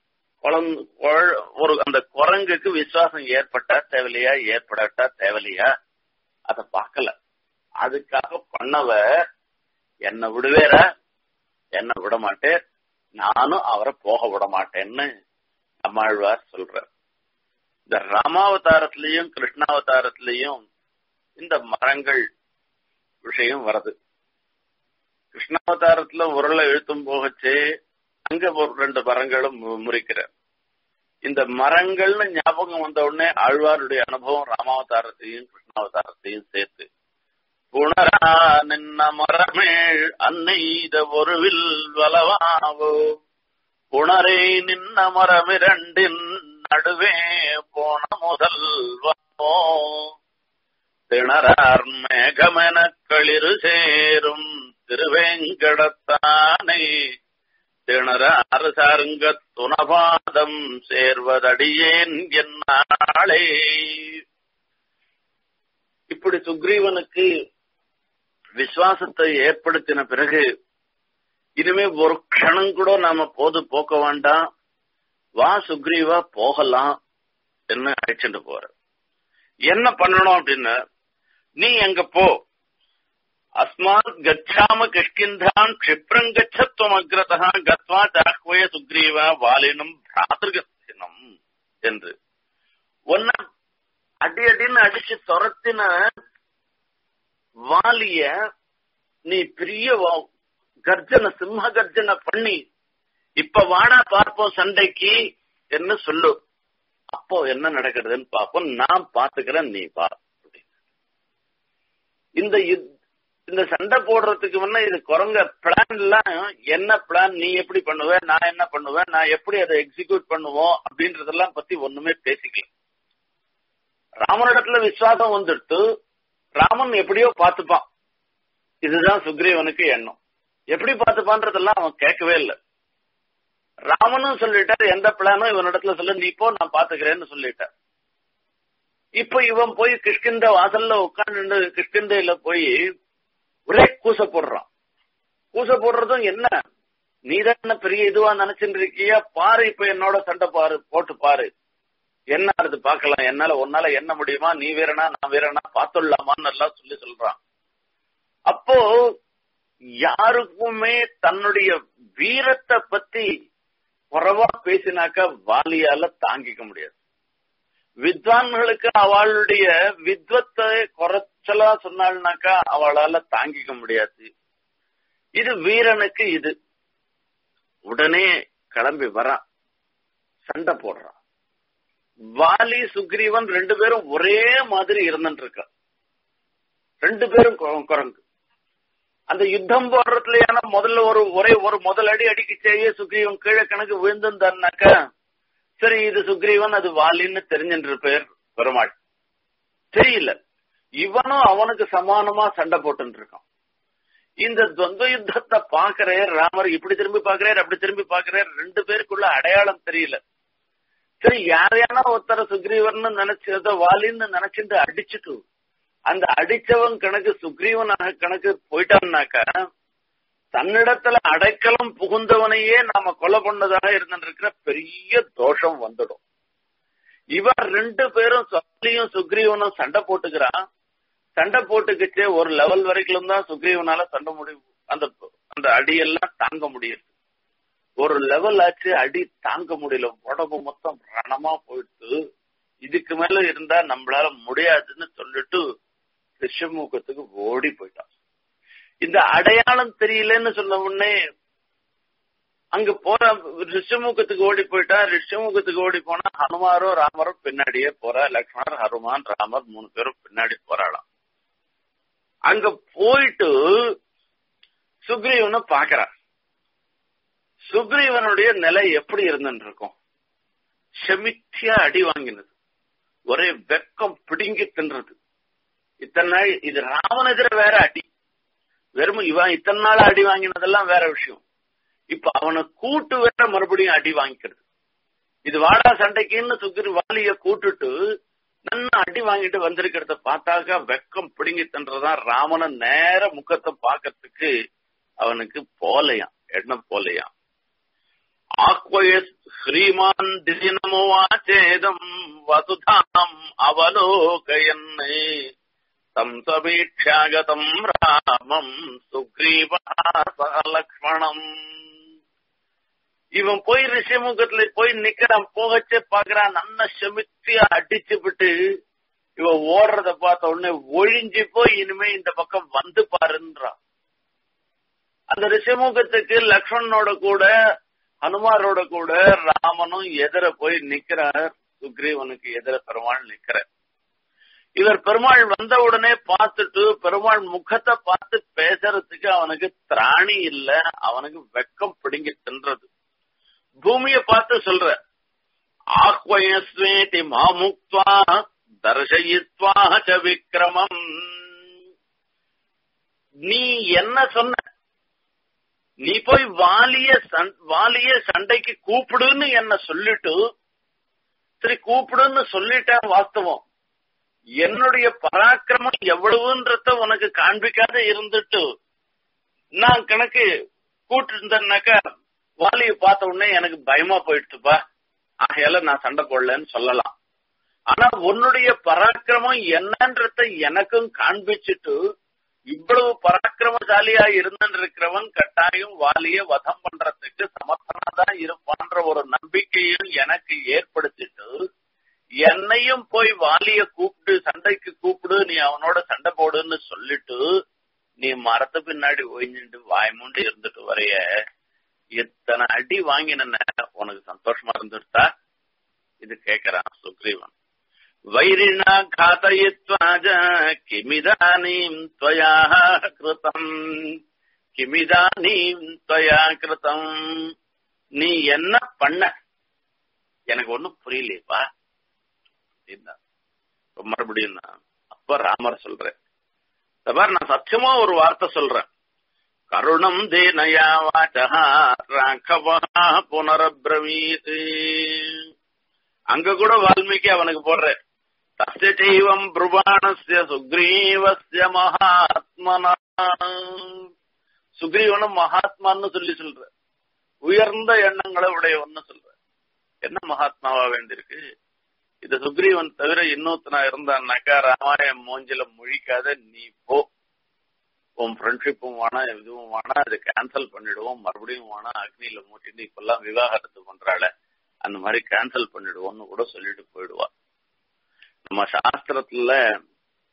ஒரு அந்த குரங்குக்கு விசுவாசம் ஏற்பட்டா தேவையில்லையா ஏற்படட்டா தேவையில்லையா அத பார்க்கல அதுக்காக பண்ணவ என்ன விடுவேற என்ன விட மாட்டேன் நானும் அவரை போக விட மாட்டேன்னு நம்மாழ்வார் சொல்ற இந்த ராமாவதாரத்திலையும் கிருஷ்ணாவதாரத்திலையும் இந்த மரங்கள் விஷயம் வருது கிருஷ்ணாவதாரத்துல உருளை இழுத்தும் போகச்சே அங்க ஒரு ரெண்டு மரங்களும் முறிக்கிற இந்த மரங்கள்னு ஞாபகம் வந்த உடனே ஆழ்வாருடைய அனுபவம் ராமாவதாரத்தையும் கிருஷ்ணாவதாரத்தையும் சேர்த்து புனரா நின்ன மரமேள் அன்னைத ஒருவில் வலவாவோ புனரே நின்ன மரமிரண்டின் நடுவே போன முதல் வோ திணறார் மேகமென களிறு சேரும் திருவேங்கடத்தானே திணற அரசாருங்க துணபாதம் சேர்வதடியேன் என்னாளே இப்படி சுக்ரீவனுக்கு விசுவாசத்தை ஏற்படுத்தின பிறகு இனிமே ஒரு க்ஷணம் கூட நாம போது போக்க வேண்டாம் வா சுக்ரீவா போகலாம் என்ன அழைச்சிட்டு போற என்ன பண்ணணும் அப்படின்னு நீ எங்க போ அஸ்மாத் கச்சாம கிஷ்கிந்தான் க்ஷிப்ரம் கச்சத்துவம் அக்ரதா கத்வா ஜாஹ்வய சுக்ரீவா வாலினம் பிராதிருகத்தினம் என்று ஒன்ன அடி அடின்னு அடிச்சு துரத்தின வாலிய நீ பெரிய கர்ஜன சிம்ம கர்ஜனை பண்ணி இப்ப வாடா பார்ப்போம் சண்டைக்கு என்ன சொல்லு அப்போ என்ன நடக்கிறதுன்னு பார்ப்போம் நான் பாத்துக்கிறேன் நீ பா இந்த இந்த சண்டை போடுறதுக்கு முன்ன இது குரங்க பிளான் எல்லாம் என்ன பிளான் நீ எப்படி பண்ணுவ நான் என்ன பண்ணுவேன் நான் எப்படி அதை எக்ஸிக்யூட் பண்ணுவோம் அப்படின்றதெல்லாம் பத்தி ஒண்ணுமே பேசிக்கல ராமனிடத்துல விசுவாசம் வந்துடுத்து ராமன் எப்படியோ பார்த்துப்பான் இதுதான் சுக்ரீவனுக்கு எண்ணம் எப்படி பார்த்துப்பான்றதெல்லாம் அவன் கேட்கவே இல்லை ராமனும் சொல்லிட்டார் எந்த பிளானும் இவனிடத்துல சொல்லு நீ போ நான் பாத்துக்கிறேன்னு சொல்லிட்டார் இப்ப இவன் போய் கிஷ்கிந்த வாசல்ல உட்காந்து கிஷ்கிந்தையில போய் ஒரே கூச போடுறான் கூச போடுறதும் என்ன நீதான் பெரிய இதுவா நினைச்சுட்டு இருக்கியா பாரு இப்ப என்னோட சண்டை பாரு போட்டு பாரு என்ன அது பாக்கலாம் என்னால உன்னால என்ன முடியுமா நீ வீரனா நான் வீரனா பாத்துடலாமான்னு எல்லாம் சொல்லி சொல்றான் அப்போ யாருக்குமே தன்னுடைய வீரத்தை பத்தி குறைவா பேசினாக்க வாலியால தாங்கிக்க முடியாது வித்வான்களுக்கு அவளுடைய வித்வத்தை குறைச்சலா சொன்னாள்னாக்கா அவளால தாங்கிக்க முடியாது இது வீரனுக்கு இது உடனே கிளம்பி வரான் சண்டை போடுறான் வாலி சுக்ரீவன் ரெண்டு பேரும் ஒரே மாதிரி இருந்துட்டு இருக்கா ரெண்டு பேரும் கு- குரங்கு அந்த யுத்தம் போடுறதுலயான முதல்ல ஒரு ஒரே ஒரு முதல் அடி அடிக்கச்சேயே சுக்ரீவன் கீழே கணக்கு விழுந்திருந்தாருனாக்கா சரி இது சுக்ரீவன் அது வாலின்னு தெரிஞ்சுட்டு பேர் பெருமாள் தெரியல இவனும் அவனுக்கு சமானமா சண்டை போட்டுட்டு இருக்கான் இந்த துவந்த யுத்தத்தை பாக்குறார் ராமர் இப்படி திரும்பி பாக்குறாரு அப்படி திரும்பி பாக்குறாரு ரெண்டு பேருக்குள்ள அடையாளம் தெரியல சரி யாரையானா ஒருத்தர சுக்ரீவன் நினைச்சு ஏதோ வாலின்னு நினைச்சிட்டு அடிச்சுட்டு அந்த அடிச்சவன் கணக்கு சுக்ரீவனாக கணக்கு போயிட்டான்னாக்கா தன்னிடத்துல அடைக்கலம் புகுந்தவனையே நாம கொலை பண்ணதாக இருந்திருக்கிற பெரிய தோஷம் வந்துடும் இவன் ரெண்டு பேரும் சொலியும் சுக்ரீவனும் சண்டை போட்டுக்கிறான் சண்டை போட்டுக்கிச்சு ஒரு லெவல் வரைக்கும் தான் சுக்ரீவனால சண்டை முடியும் அந்த அந்த அடியெல்லாம் தாங்க முடியுது ஒரு லெவல் ஆச்சு அடி தாங்க முடியல உடம்பு மொத்தம் ரணமா போயிட்டு இதுக்கு மேல இருந்தா நம்மளால முடியாதுன்னு சொல்லிட்டு ரிஷமுகத்துக்கு ஓடி போயிட்டான் இந்த அடையாளம் தெரியலன்னு சொன்ன உடனே அங்க போற ரிஷமுகத்துக்கு ஓடி போயிட்டா ரிஷமுகத்துக்கு ஓடி போனா ஹனுமாரும் ராமரும் பின்னாடியே போறா லக்ஷ்மணர் ஹனுமான் ராமர் மூணு பேரும் பின்னாடி போறாளாம் அங்க போயிட்டு சுக்ரீவனை பாக்குறா சுக்ரீவனுடைய நிலை எப்படி இருந்துட்டு இருக்கும் செமித்தியா அடி வாங்கினது ஒரே வெக்கம் பிடுங்கி தின்றது இத்தனை நாள் இது ராமன் எதிர வேற அடி வெறும் இவன் இத்தனை நாள் அடி வாங்கினதெல்லாம் வேற விஷயம் இப்ப அவனை கூட்டு வேற மறுபடியும் அடி வாங்கிக்கிறது இது வாடா சண்டைக்குன்னு சுக்கிரி வாலிய கூட்டுட்டு நன்னா அடி வாங்கிட்டு வந்திருக்கிறத பார்த்தாக்கா வெக்கம் பிடுங்கி தின்றதான் ராமனை நேர முகத்தை பார்க்கறதுக்கு அவனுக்கு போலையாம் எண்ணம் போலையாம் ஆக்வய ஸ்ரீமான் தினமுவாச்சேதம் வசுதாம் அவலோகயன்னே தம் சமீட்சாகதம் ராமம் சுக்ரீவா சலக்ஷ்மணம் இவன் போய் ரிஷிமுகத்துல போய் நிக்கிறான் போகச்சே பாக்குறான் நல்ல செமித்தியா அடிச்சு விட்டு இவன் ஓடுறத பார்த்த உடனே ஒழிஞ்சு போய் இனிமே இந்த பக்கம் வந்து பாருன்றான் அந்த ரிஷிமுகத்துக்கு லக்ஷ்மணனோட கூட ஹனுமாரோட கூட ராமனும் எதிர போய் நிக்கிறார் சுக்ரீவனுக்கு எதிர பெருமாள் நிக்கிறார் இவர் பெருமாள் வந்த உடனே பார்த்துட்டு பெருமாள் முகத்தை பார்த்து பேசுறதுக்கு அவனுக்கு திராணி இல்ல அவனுக்கு வெக்கம் பிடுங்கி தின்றது பூமிய பார்த்து சொல்ற ஆஹ்வயஸ்வேதி மாமுக்வா தர்ஷயித்வா ச விக்ரமம் நீ என்ன சொன்ன நீ போய் வாலிய சண்- வாலிய சண்டைக்கு கூப்பிடுன்னு என்ன சொல்லிட்டு சரி கூப்பிடுன்னு சொல்லிட்டேன் வாஸ்தவம் என்னுடைய பராக்கிரமம் எவ்வளவுன்றத உனக்கு காண்பிக்காத இருந்துட்டு நான் கணக்கு கூட்டு இருந்தேன்னாக்கா வாலியை பார்த்த உடனே எனக்கு பயமா போயிடுச்சுப்பா ஆகையால நான் சண்டை போடலன்னு சொல்லலாம் ஆனா உன்னுடைய பராக்கிரமம் என்னன்றத எனக்கும் காண்பிச்சுட்டு இவ்வளவு பராக்கிரமசாலியா இருந்திருக்கிறவன் கட்டாயம் வாலிய வதம் பண்றதுக்கு சமர்த்தனா தான் இருப்பான்ற ஒரு நம்பிக்கையும் எனக்கு ஏற்படுத்திட்டு என்னையும் போய் வாலிய கூப்பிடு சண்டைக்கு கூப்பிடு நீ அவனோட சண்டை போடுன்னு சொல்லிட்டு நீ மரத்து பின்னாடி ஒய்ஞ்சிட்டு வாய்மூண்டு இருந்துட்டு வரைய இத்தனை அடி வாங்கின உனக்கு சந்தோஷமா இருந்துட்டா இது கேக்குறான் சுக்ரீவன் வைரிணா காத்தயித்வாஜ கிமிதானீம் त्वया கிருதம் கிமிதானீம் त्वया கிருதம் நீ என்ன பண்ண எனக்கு ஒண்ணும் புரியலையப்பா அப்படின்னா இப்ப மறுபடியும் நான் அப்ப ராமர் சொல்றேன் இந்த மாதிரி நான் சத்தியமா ஒரு வார்த்தை சொல்றேன் கருணம் தேனயா வாச்சா ராகவா புனரபிரவீத் அங்க கூட வால்மீகி அவனுக்கு போடுற தஸ்ய செய்வம் புருபாணஸ்ய சுக்ரீவஸ்ய மகாத்மனா சுக்ரீவனும் மகாத்மான்னு சொல்லி சொல்ற உயர்ந்த எண்ணங்களை உடையவன்னு சொல்ற என்ன மகாத்மாவா வேண்டியிருக்கு இது சுக்ரீவன் தவிர இன்னொருத்தனா இருந்தான்னாக்கா ராமாயணம் மூஞ்சில முழிக்காத நீ போ உன் ஃப்ரெண்ட்ஷிப்பும் வேணாம் இதுவும் வேணாம் அதை கேன்சல் பண்ணிடுவோம் மறுபடியும் வேணாம் அக்னியில மூட்டிட்டு இப்பெல்லாம் விவாகரத்து பண்றாள அந்த மாதிரி கேன்சல் பண்ணிடுவோம்னு கூட சொல்லிட்டு போயிடுவா நம்ம சாஸ்திரத்துல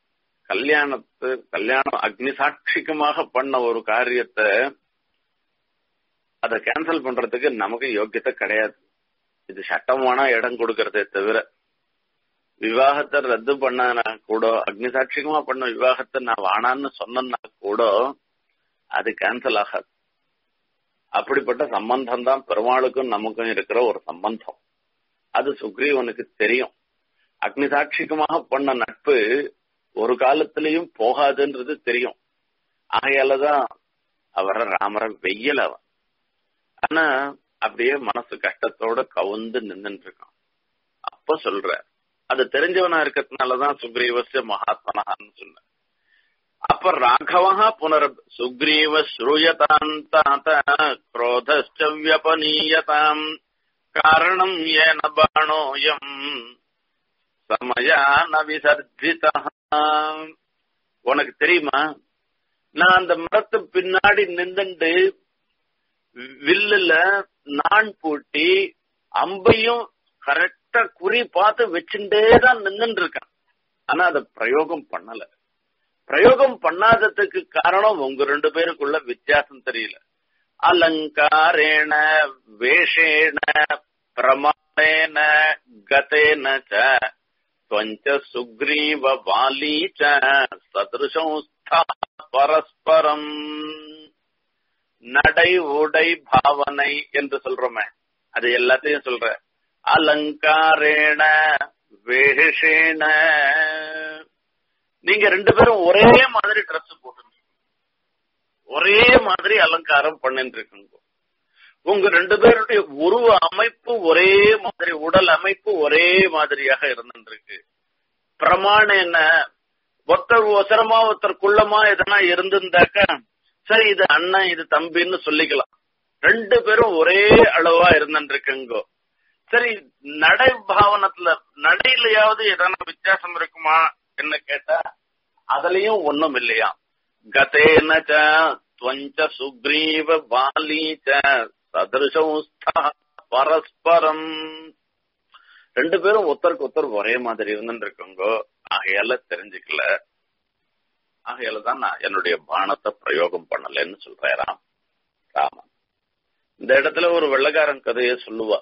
கல்யாணத்து கல்யாணம் அக்னி சாட்சிகமாக பண்ண ஒரு காரியத்தை அதை கேன்சல் பண்றதுக்கு நமக்கு யோக்கியத்தை கிடையாது இது சட்டமான இடம் கொடுக்கறதே தவிர விவாகத்தை ரத்து பண்ணனா கூட அக்னி சாட்சிகமா பண்ண விவாகத்தை நான் வானான்னு சொன்னா கூட அது கேன்சல் ஆகாது அப்படிப்பட்ட சம்பந்தம் தான் பெருமாளுக்கும் நமக்கும் இருக்கிற ஒரு சம்பந்தம் அது சுக்ரீவனுக்கு தெரியும் அக்னி சாட்சிகமாக பண்ண நட்பு ஒரு காலத்திலையும் போகாதுன்றது தெரியும் ஆகையாலதான் அவரை ராமரை வெய்யல அவன் ஆனா அப்படியே மனசு கஷ்டத்தோட கவுந்து நின்னுட்டு இருக்கான் அப்ப சொல்ற அது தெரிஞ்சவனா இருக்கிறதுனாலதான் சுக்ரீவசிய மகாத்மனான்னு சொன்ன அப்ப ராഘவா புனர் சுக்ரீவ ஸ்ரூயதாந்தாத குரோதஸ்ச வியபனீயதாம் காரணம் ஏன பாணோயம் சமயான விசர்ஜிதா உனக்கு தெரியுமா நான் அந்த மரத்து பின்னாடி நின்றுண்டு வில்லுல நான் பூட்டி அம்பையும் கரெக்டா குறி பார்த்து வச்சுட்டே தான் நின்றுட்டு இருக்கேன் ஆனா அதை பிரயோகம் பண்ணல பிரயோகம் பண்ணாததுக்கு காரணம் உங்க ரெண்டு பேருக்குள்ள வித்தியாசம் தெரியல அலங்காரேண வேஷேண பிரமாணேன கதேன त्वञ्च सुग्रीव वाली च சதுருஷம்ஸ்தா பரஸ்பரம் நடை உடை பாவனை என்று சொல்றோமே அது எல்லாத்தையும் சொல்ற அலங்காரேண வேஷேன நீங்க ரெண்டு பேரும் ஒரே மாதிரி ட்ரெஸ் போட்டு ஒரே மாதிரி அலங்காரம் பண்ணிட்டு இருக்கீங்க உங்க ரெண்டு பேருடைய உருவ அமைப்பு ஒரே மாதிரி உடல் அமைப்பு ஒரே மாதிரியாக இருந்துருக்கு பிரமாணம் என்ன ஒருத்தர் ஒசரமா ஒருத்தர் குள்ளமா எதனா இருந்திருந்தாக்கா சரி இது அண்ணன் இது தம்பின்னு சொல்லிக்கலாம் ரெண்டு பேரும் ஒரே அளவா இருந்துருக்குங்கோ சரி நடை பாவனத்துல நடையிலயாவது எதனா வித்தியாசம் இருக்குமா என்ன கேட்டா அதுலயும் ஒண்ணும் இல்லையா கதேன துவஞ்ச சுக்ரீவ பாலீச்ச சதுருஷம்ஸ்தா பரஸ்பரம் ரெண்டு பேரும் ஒருத்தருக்கு ஒருத்தர் ஒரே மாதிரி இருந்துருக்கோங்கோ ஆகையால தெரிஞ்சுக்கல ஆகையால தான் நான் என்னுடைய பானத்தை பிரயோகம் பண்ணலன்னு சொல்றாராம் ராமன் இந்த இடத்துல ஒரு வெள்ளக்காரன் கதையை சொல்லுவா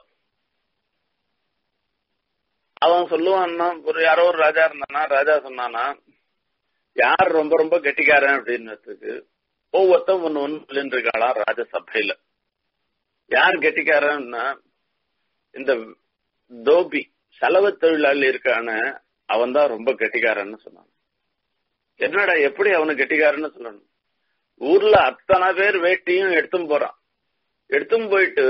அவன் சொல்லுவான்னா ஒரு யாரோ ஒரு ராஜா இருந்தானா ராஜா சொன்னானா யார் ரொம்ப ரொம்ப கெட்டிக்காரன் அப்படின்னதுக்கு ஒவ்வொருத்தன் ஒன்னு ஒன்னு சொல்லிட்டு இருக்காளா ராஜசபையில யார் கெட்டிக்காரன்னா இந்த தோபி செலவு தொழிலாளி இருக்கான அவன் தான் ரொம்ப கெட்டிக்காரன்னு சொன்னான் என்னடா எப்படி அவனு கெட்டிக்காரன்னு சொல்லணும் ஊர்ல அத்தனை பேர் வேட்டியும் எடுத்தும் போறான் எடுத்தும் போயிட்டு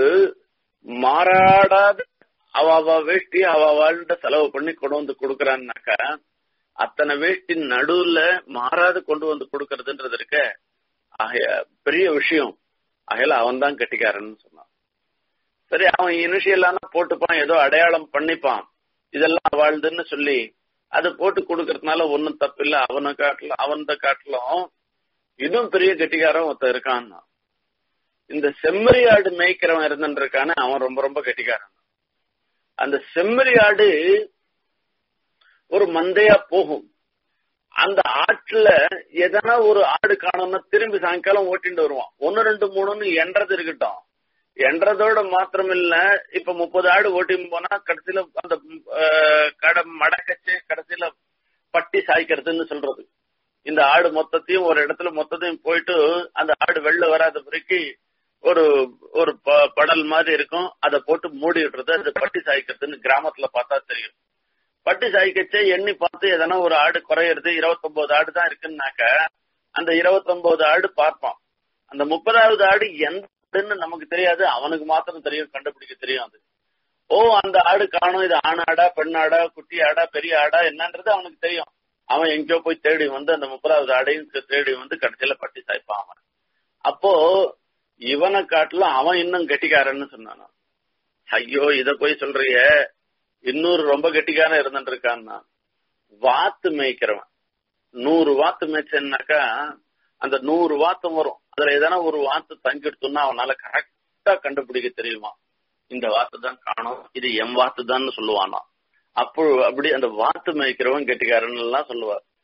மாறாடாத அவ அவ வேஷ்டி அவ வாழ்ந்த செலவு பண்ணி கொண்டு வந்து கொடுக்கறான்னாக்கா அத்தனை வேஷ்டி நடுவுல மாறாது கொண்டு வந்து கொடுக்கறதுன்றது இருக்க ஆகைய பெரிய விஷயம் ஆகையில அவன் தான் கெட்டிக்காரன்னு சொன்னான் சரி அவன் இனிஷியலான போட்டுப்பான் ஏதோ அடையாளம் பண்ணிப்பான் இதெல்லாம் வாழ்ந்துன்னு சொல்லி அதை போட்டு கொடுக்கறதுனால ஒன்னும் தப்பு இல்ல அவனை காட்டல அவன் காட்டலும் இன்னும் பெரிய கெட்டிக்காரன் ஒருத்தன் இருக்கான் இந்த செம்மறி ஆடு மேய்க்கிறவன் இருந்துருக்கான அவன் ரொம்ப ரொம்ப கெட்டிக்காரன் அந்த செம்மறி ஆடு ஒரு மந்தையா போகும் அந்த ஆட்டுல எதனா ஒரு ஆடு காணோம்னா திரும்பி சாயங்காலம் ஓட்டிட்டு வருவான் ஒன்னு ரெண்டு மூணுன்னு என்றது இருக்கட்டும் என்றதோட மாத்திரம் இல்ல இப்ப முப்பது ஆடு ஓட்டின்னு போனா கடைசியில அந்த கடை மடக்கச்சு கடைசியில பட்டி சாய்க்கிறதுன்னு சொல்றது இந்த ஆடு மொத்தத்தையும் ஒரு இடத்துல மொத்தத்தையும் போயிட்டு அந்த ஆடு வெளில வராத பிறகு ஒரு ஒரு படல் மாதிரி இருக்கும் அதை போட்டு மூடி விடுறது அது பட்டி சாய்க்கிறதுன்னு கிராமத்துல பார்த்தா தெரியும் பட்டி சாய்க்கச்சே எண்ணி பார்த்து எதனா ஒரு ஆடு குறையிறது இருபத்தொன்பது ஆடு தான் இருக்குன்னாக்க அந்த இருபத்தொன்பது ஆடு பார்ப்பான் அந்த முப்பதாவது ஆடு எந்த ஆடுன்னு நமக்கு தெரியாது அவனுக்கு மாத்திரம் தெரியும் கண்டுபிடிக்க தெரியும் அது ஓ அந்த ஆடு காணும் இது ஆணாடா பெண்ணாடா குட்டி ஆடா பெரிய ஆடா என்னன்றது அவனுக்கு தெரியும் அவன் எங்கேயோ போய் தேடி வந்து அந்த முப்பதாவது ஆடையும் தேடி வந்து கடைசியில பட்டி சாய்ப்பான் அவன் அப்போ இவனை காட்டிலும் அவன் இன்னும் கெட்டிக்காரன்னு சொன்னானா ஐயோ இத போய் சொல்றிய இன்னொரு ரொம்ப கெட்டிக்காரன் இருந்துட்டு இருக்கான்னா வாத்து மேய்க்கிறவன் நூறு வாத்து மேய்ச்சேன்னாக்கா அந்த நூறு வாத்தம் வரும் அதுல எதனா ஒரு வாத்து தங்கிடுத்துன்னா அவனால கரெக்டா கண்டுபிடிக்க தெரியுமா இந்த வாத்து தான் காணும் இது எம் வாத்து தான் சொல்லுவானா அப்போ அப்படி அந்த வாத்து மேய்க்கிறவன் கெட்டிக்காரன் எல்லாம் சொல்லுவார்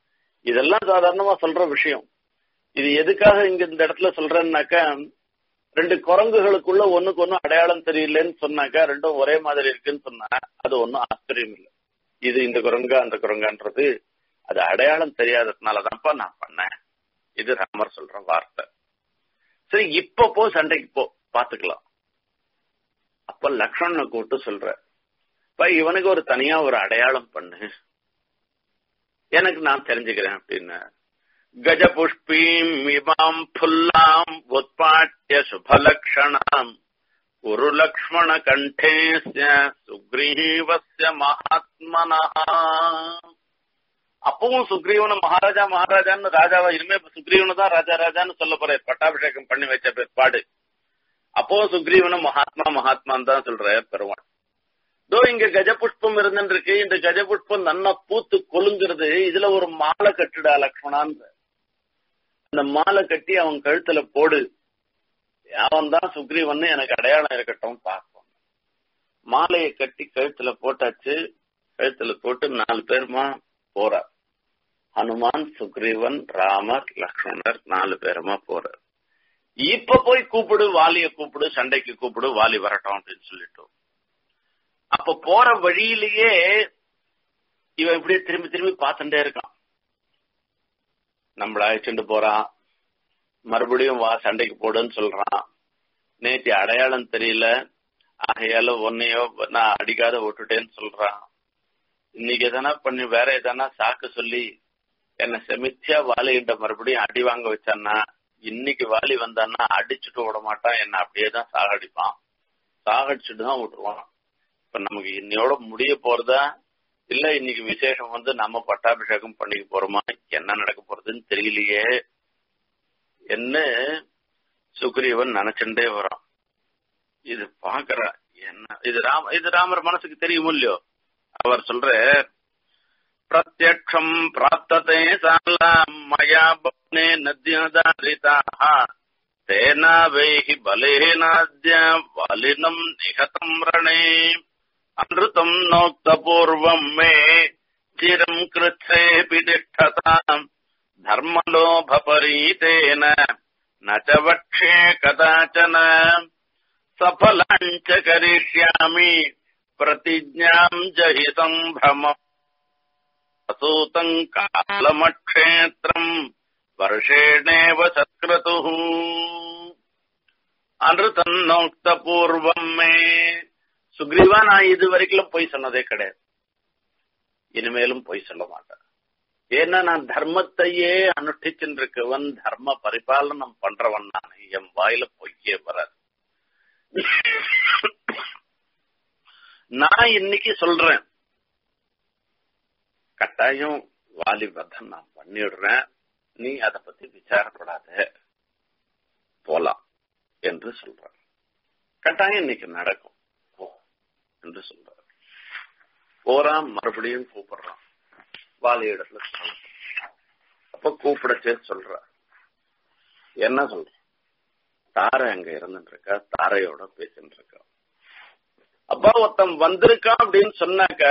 இதெல்லாம் சாதாரணமா சொல்ற விஷயம் இது எதுக்காக இங்க இந்த இடத்துல சொல்றேன்னாக்கா ரெண்டு குரங்குகளுக்குள்ள ஒண்ணுக்கு ஒண்ணு அடையாளம் தெரியலன்னு சொன்னாக்கா ரெண்டும் ஒரே மாதிரி இருக்குன்னு சொன்னா அது ஒன்னும் ஆச்சரியம் இல்லை இது இந்த குரங்கா அந்த குரங்கான்றது அது அடையாளம் தெரியாததுனாலதான்ப்பா நான் பண்ணேன் இது ராமர் சொல்ற வார்த்தை சரி இப்ப போ சண்டைக்கு போ பாத்துக்கலாம் அப்ப லக்ஷ்மணனை கூப்பிட்டு சொல்ற இவனுக்கு ஒரு தனியா ஒரு அடையாளம் பண்ணு எனக்கு நான் தெரிஞ்சுக்கிறேன் அப்படின்னு கஜ புஷ்பீம் இமாம் புல்லாம் உத்பாட்டிய சுபலக்ஷணாம் குரு லக்ஷ்மண கண்டேஸ்ய சுக்ரீவஸ்ய மகாத்மனா அப்பவும் சுக்ரீவன மகாராஜா மகாராஜான்னு ராஜாவா இனிமே சுக்ரீவனு தான் ராஜா ராஜான்னு சொல்ல போறாரு பட்டாபிஷேகம் பண்ணி வச்ச பிற்பாடு அப்பவும் சுக்ரீவன மகாத்மா மகாத்மான்னு தான் சொல்ற பெருமாள் இதோ இங்க கஜபுஷ்பம் இருந்துருக்கு இந்த கஜபுஷ்பம் நன்னா பூத்து கொலுங்கிறது இதுல ஒரு மாலை கட்டுடா லக்ஷ்மணான்னு அந்த மாலை கட்டி அவன் கழுத்துல போடு அவன் தான் சுக்ரீவன் எனக்கு அடையாளம் இருக்கட்டும் பார்ப்போம் மாலையை கட்டி கழுத்துல போட்டாச்சு கழுத்துல போட்டு நாலு பேருமா போறார் ஹனுமான் சுக்ரீவன் ராமர் லக்ஷ்மணர் நாலு பேருமா போறார் இப்ப போய் கூப்பிடு வாலிய கூப்பிடு சண்டைக்கு கூப்பிடு வாலி வரட்டும் அப்படின்னு சொல்லிட்டோம் அப்ப போற வழியிலேயே இவன் இப்படியே திரும்பி திரும்பி பார்த்துட்டே இருக்கான் நம்மள அழைச்சிட்டு போறான் மறுபடியும் வா சண்டைக்கு போடுன்னு சொல்றான் நேற்று அடையாளம் தெரியல ஆகையால ஒன்னையோ நான் அடிக்காத விட்டுட்டேன்னு சொல்றான் இன்னைக்கு எதனா பண்ணி வேற எதனா சாக்கு சொல்லி என்ன செமித்தியா வாலிகிட்ட மறுபடியும் அடி வாங்க வச்சான்னா இன்னைக்கு வாலி வந்தான்னா அடிச்சுட்டு விட மாட்டான் என்ன அப்படியே தான் சாகடிப்பான் சாகடிச்சுட்டு தான் விட்டுருவான் இப்ப நமக்கு இன்னையோட முடிய போறதா இல்ல இன்னைக்கு விசேஷம் வந்து நம்ம பட்டாபிஷேகம் பண்ணிக்க போறோமா என்ன நடக்க போறதுன்னு தெரியலையே என்ன சுக்ரீவன் நினைச்சுட்டே வரான் இது பாக்குற என்ன இது ராம இது ராமர் மனசுக்கு தெரியும் இல்லையோ அவர் சொல்ற பிரத்யக்ஷம் பிராப்ததே சாலாம் மயா பப்னே நத்யதாரிதாக தேனா வேஹி பலேனாத்ய வலினம் நிகதம் ரணே அமிர்தம் நோக்த பூர்வம் மே சிரம் கிருச்சேபி திஷ்டதாம் धर्मलोभपरीतेन न च वक्ष्ये कदाचन सफलाञ्च करिष्यामि प्रतिज्ञाम् जहि सम्भ्रम असूतम् कालमक्षेत्रम् वर्षेणेव सत्क्रतुः அன்றுதன்னோக்தபூர்வம் மே சுக்ரீவா நான் இது வரைக்கும் பொய் சொன்னதே கிடையாது இனிமேலும் பொய் சொல்ல மாட்டேன் ஏன்னா நான் தர்மத்தையே அனுஷ்டிச்சுட்டு இருக்கவன் தர்ம பரிபாலனம் பண்றவன் நான் என் வாயில பொய்யே வராது நான் இன்னைக்கு சொல்றேன் கட்டாயம் வாலிபத்தம் நான் பண்ணிடுறேன் நீ அதை பத்தி விசாரப்படாத போலாம் என்று சொல்றான் கட்டாயம் இன்னைக்கு நடக்கும் போ என்று சொல்றான் போறான் மறுபடியும் கூப்பிடுறான் வாலி இடத்துல அப்ப கூப்பிடச்சே சொல்ற என்ன சொல்ற தாரை அங்க இருந்துட்டு இருக்கா தாரையோட பேசிட்டு இருக்கா அப்பா ஒருத்தன் வந்திருக்கான் அப்படின்னு சொன்னாக்க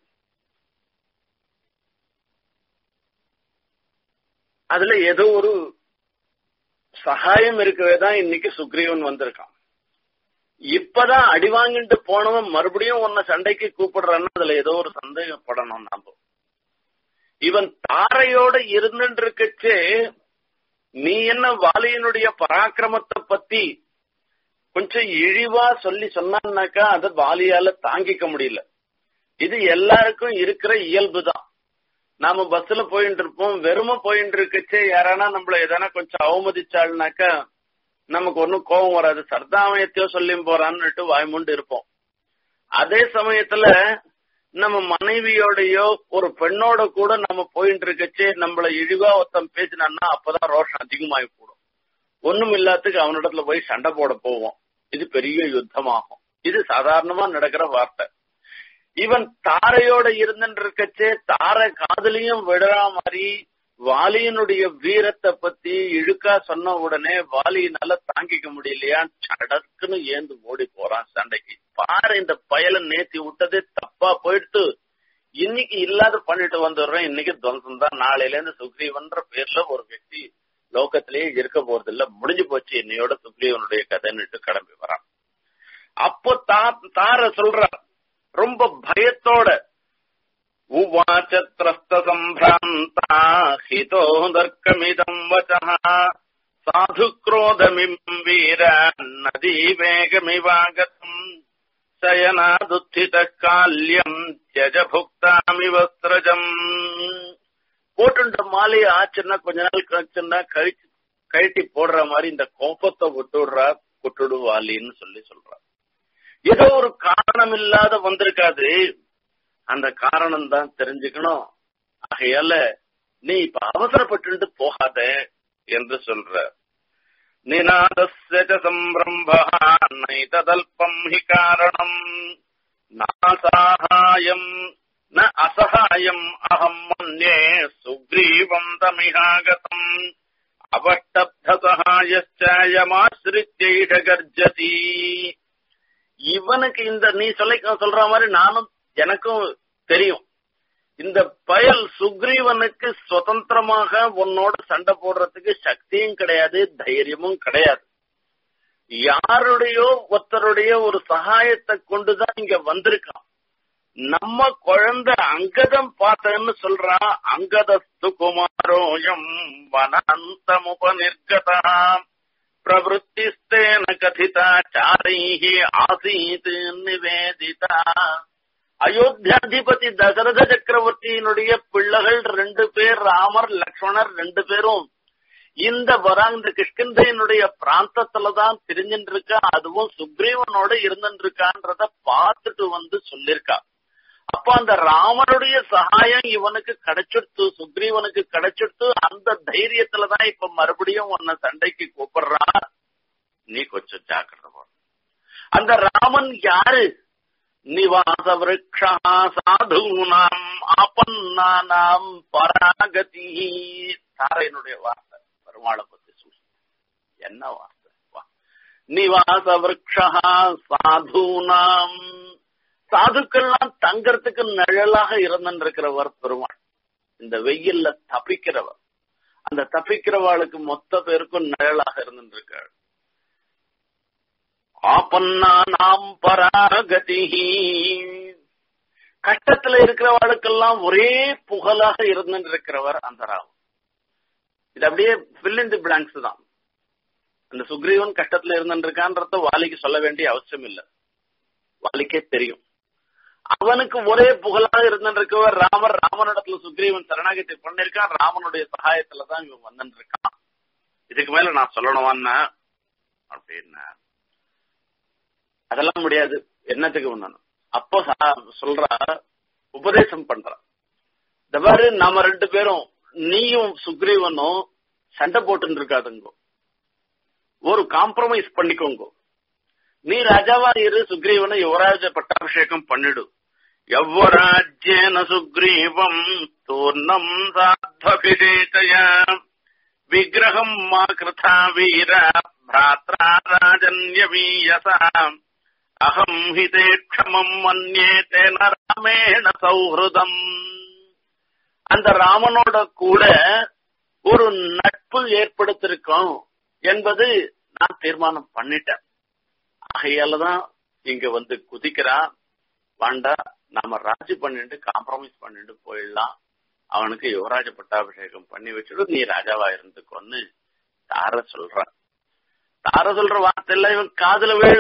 அதுல ஏதோ ஒரு சகாயம் இருக்கவே தான் இன்னைக்கு சுக்ரீவன் வந்திருக்கான் இப்பதான் அடி வாங்கிட்டு போனவன் மறுபடியும் உன்னை சண்டைக்கு கூப்பிடுறான்னு அதுல ஏதோ ஒரு சந்தேகப்படணும் நாம இவன் தாரையோட இருந்துட்டு இருக்கச்சே நீ என்ன வாலியனுடைய பராக்கிரமத்தை பத்தி கொஞ்சம் இழிவா சொல்லி சொன்னான்னாக்கா அதை வாலியால தாங்கிக்க முடியல இது எல்லாருக்கும் இருக்கிற இயல்பு தான் நாம பஸ்ல போயிட்டு இருப்போம் வெறும போயிட்டு இருக்கச்சே யாரானா நம்மள எதனா கொஞ்சம் அவமதிச்சாள்னாக்கா நமக்கு ஒன்னும் கோபம் வராது சர்தாமயத்தையோ சொல்லி போறான்னுட்டு வாய்மூண்டு இருப்போம் அதே சமயத்துல நம்ம மனைவியோடையோ ஒரு பெண்ணோட கூட நம்ம போயிட்டு இருக்கச்சே நம்மள இழிவா ஒருத்தன் பேசினான்னா அப்பதான் ரோஷம் அதிகமாகி கூடும் ஒண்ணும் இல்லாததுக்கு அவனிடத்துல போய் சண்டை போட போவோம் இது பெரிய யுத்தமாகும் இது சாதாரணமா நடக்கிற வார்த்தை இவன் தாரையோட இருந்துட்டு இருக்கச்சே தாரை காதலியும் விடுற மாதிரி வாலியினுடைய வீரத்தை பத்தி இழுக்கா சொன்ன உடனே வாலியினால தாங்கிக்க முடியலையா சடக்குன்னு ஏந்து ஓடி போறான் சண்டைக்கு பாரு இந்த பயலை நேத்தி விட்டதே தப்பா போயிடுத்து இன்னைக்கு இல்லாத பண்ணிட்டு வந்துடுறோம் இன்னைக்கு துவம்சம் தான் நாளையில இருந்து சுக்ரீவன்ற பேர்ல ஒரு వ్యక్తి லோகத்திலேயே இருக்க போறது இல்ல முடிஞ்சு போச்சு என்னையோட சுக்ரீவனுடைய கதைன்னுட்டு கிளம்பி வரான் அப்போ தா தார சொல்ற ரொம்ப பயத்தோட உவாச்சத்ரஸ்த சம்பிராந்தா ஹிதோதர்க்கமிதம் வச்சः சாது क्रोधमिम् வீர நதி வேகமிவாகதம் சயனாதுத்தித கால்யம் தியஜ புக்தாமி வஸ்திரஜம் போட்டுண்ட மாலை ஆச்சுன்னா கொஞ்ச நாள் கழிச்சுன்னா கழிச்சு கழட்டி போடுற மாதிரி இந்த கோபத்தை விட்டுடுறா விட்டுடு வாலின்னு சொல்லி சொல்றா ஏதோ ஒரு காரணம் இல்லாத வந்திருக்காது அந்த காரணம் தான் தெரிஞ்சுக்கணும் ஆகையால நீ இப்ப அவசரப்பட்டு போகாத என்று சொல்ற நிநாதஸ்ய ச சம்பிரம்பः நைததல்பம் ஹி காரணம் நாசாகாயம் ந அசகாயம் அகம் மன்யே சுக்ரீவம் தமிகாகதம் அவஷ்டப்தசகாயமாசிரித்தேஷ கர்ஜதி இவனுக்கு இந்த நீ சொல்ல சொல்ற மாதிரி நானும் எனக்கும் தெரியும் இந்த பயல் சுக்ரீவனுக்கு சுதந்திரமாக உன்னோட சண்டை போடுறதுக்கு சக்தியும் கிடையாது தைரியமும் கிடையாது யாருடையோ ஒருத்தருடைய ஒரு சகாயத்தை கொண்டுதான் இங்க வந்திருக்கான் நம்ம குழந்தை அங்கதம் பார்த்தேன்னு சொல்றா அங்கதஸ்து குமாரோயம் வனந்தமுபநிர்கதா பிரவருத்திஸ்தேன கதிதா சாரைஹி ஆசீத் நிவேதிதா அயோத்தியாதிபதி தசரத சக்கரவர்த்தியினுடைய பிள்ளைகள் ரெண்டு பேர் ராமர் லக்ஷ்மணர் ரெண்டு பேரும் இந்த வராங்க இந்த கிஷ்கிந்தையினுடைய பிராந்தத்துலதான் தெரிஞ்சுட்டு இருக்கா அதுவும் சுக்ரீவனோட இருந்துட்டு இருக்கான்றத பார்த்துட்டு வந்து சொல்லிருக்கா அப்ப அந்த ராமனுடைய சகாயம் இவனுக்கு கிடைச்சிடுத்து சுக்ரீவனுக்கு கிடைச்சிடுத்து அந்த தைரியத்துலதான் இப்ப மறுபடியும் உன்னை சண்டைக்கு கூப்பிடுறா நீ கொஞ்சம் ஜாக்கிரதை அந்த ராமன் யாரு நிவாச விரக்ஷா சாதுனாம் ஆபன்னானாம் பராகதி தாரையனுடைய வார்த்தை பெருமாளை பத்தி சொல்லு என்ன வார்த்தை நிவாச விரக்ஷா சாதுனாம் சாதுக்கள்லாம் தங்கறதுக்கு நிழலாக இருந்திருக்கிறவர் பெருமாள் இந்த வெயில்ல தப்பிக்கிறவர் அந்த தப்பிக்கிறவாளுக்கு மொத்த பேருக்கும் நிழலாக இருந்திருக்காள் ஆபன்னானாம் பராகதி கஷ்டத்துல இருக்கிறவாளுக்கெல்லாம் ஒரே புகழாக இருந்திருக்கிறவர் அந்த ராம் இது அப்படியே ஃபில் இன் தி பிளாங்க்ஸ் தான் அந்த சுக்ரீவன் கஷ்டத்துல இருந்திருக்கான்றத வாலிக்கு சொல்ல வேண்டிய அவசியம் இல்லை வாலிக்கே தெரியும் அவனுக்கு ஒரே புகழாக இருந்திருக்கவர் ராமர் ராமனிடத்துல சுக்ரீவன் சரணாகத்தை பண்ணிருக்கான் ராமனுடைய சகாயத்துலதான் இவன் வந்துட்டு இருக்கான் இதுக்கு மேல நான் சொல்லணுமான்னா அப்படின்னா அதெல்லாம் முடியாது என்னத்துக்கு ஒண்ணு அப்போ சொல்ற உபதேசம் பண்ற இந்த மாதிரி நாம ரெண்டு பேரும் நீயும் சுக்ரீவனும் சண்டை போட்டு இருக்காதுங்கோ ஒரு காம்ப்ரமைஸ் பண்ணிக்கோங்க நீ ராஜாவா இரு சுக்ரீவனை யுவராஜ பட்டாபிஷேகம் பண்ணிடு யவ்வராஜ்யேன சுக்ரீவம் தூர்ணம் சாத்வபிஷேகய விக்கிரகம் மா கிருதா வீர பிராத்ரா ராஜன்யவீயசா அகம் ஹிதே க்ஷமம் மன்யே தேன ராமேண சௌஹൃதம் அந்த ராமனோட கூட ஒரு நட்பு ஏற்படுத்திருக்கோம் என்பது நான் தீர்மானம் பண்ணிட்டேன் ஆகையால தான் இங்க வந்து குதிக்கிறா வாண்டா நாம ராஜி பண்ணிட்டு காம்ப்ரமைஸ் பண்ணிட்டு போயிடலாம் அவனுக்கு யுவராஜ பட்டாபிஷேகம் பண்ணி வச்சுட்டு நீ ராஜாவா இருந்துக்கோன்னு தார சொல்றான் தார சொல்ற வார்த்தை எல்லாம் இவன் காதுல வேள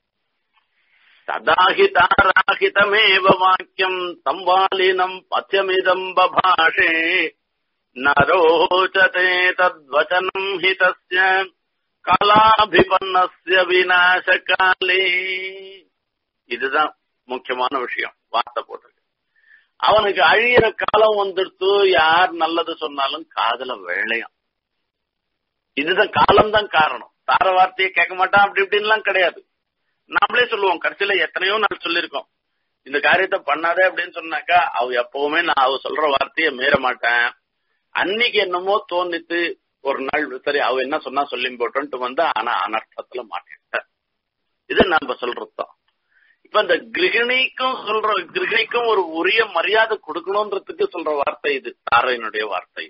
ததாஹி தாராஹிதமேவ வாக்கியம் தம்பாலினம் பத்தியமிதம் பபாஷே நரோச்சதே தத்வச்சனம் ஹிதஸ்ய கலாபிபன்னஸ்ய விநாச காலே இதுதான் முக்கியமான விஷயம் வார்த்தை போட்டிருக்கு அவனுக்கு அழியிற காலம் வந்துடுத்து யார் நல்லது சொன்னாலும் காதல வேளையும் இதுதான் காலம் தான் காரணம் தார வார்த்தையை கேட்க மாட்டான் அப்படி இப்படின்லாம் கிடையாது நாமளே சொல்லுவோம் கடைசியில எத்தனையோ நாள் சொல்லிருக்கோம் இந்த காரியத்தை பண்ணாதே அப்படின்னு சொன்னாக்கா அவ எப்பவுமே நான் அவ சொல்ற வார்த்தையை மீற மாட்டேன் அன்னைக்கு என்னமோ தோணித்து ஒரு நாள் சரி அவ என்ன சொன்னா சொல்லி போட்டோன்ட்டு வந்து ஆனா அனர்த்தத்துல மாட்டேன் இது நாம சொல்றதுதான் இப்ப இந்த கிரகிணிக்கும் சொல்ற கிரகிணிக்கும் ஒரு உரிய மரியாதை கொடுக்கணும்ன்றதுக்கு சொல்ற வார்த்தை இது தாரையனுடைய வார்த்தை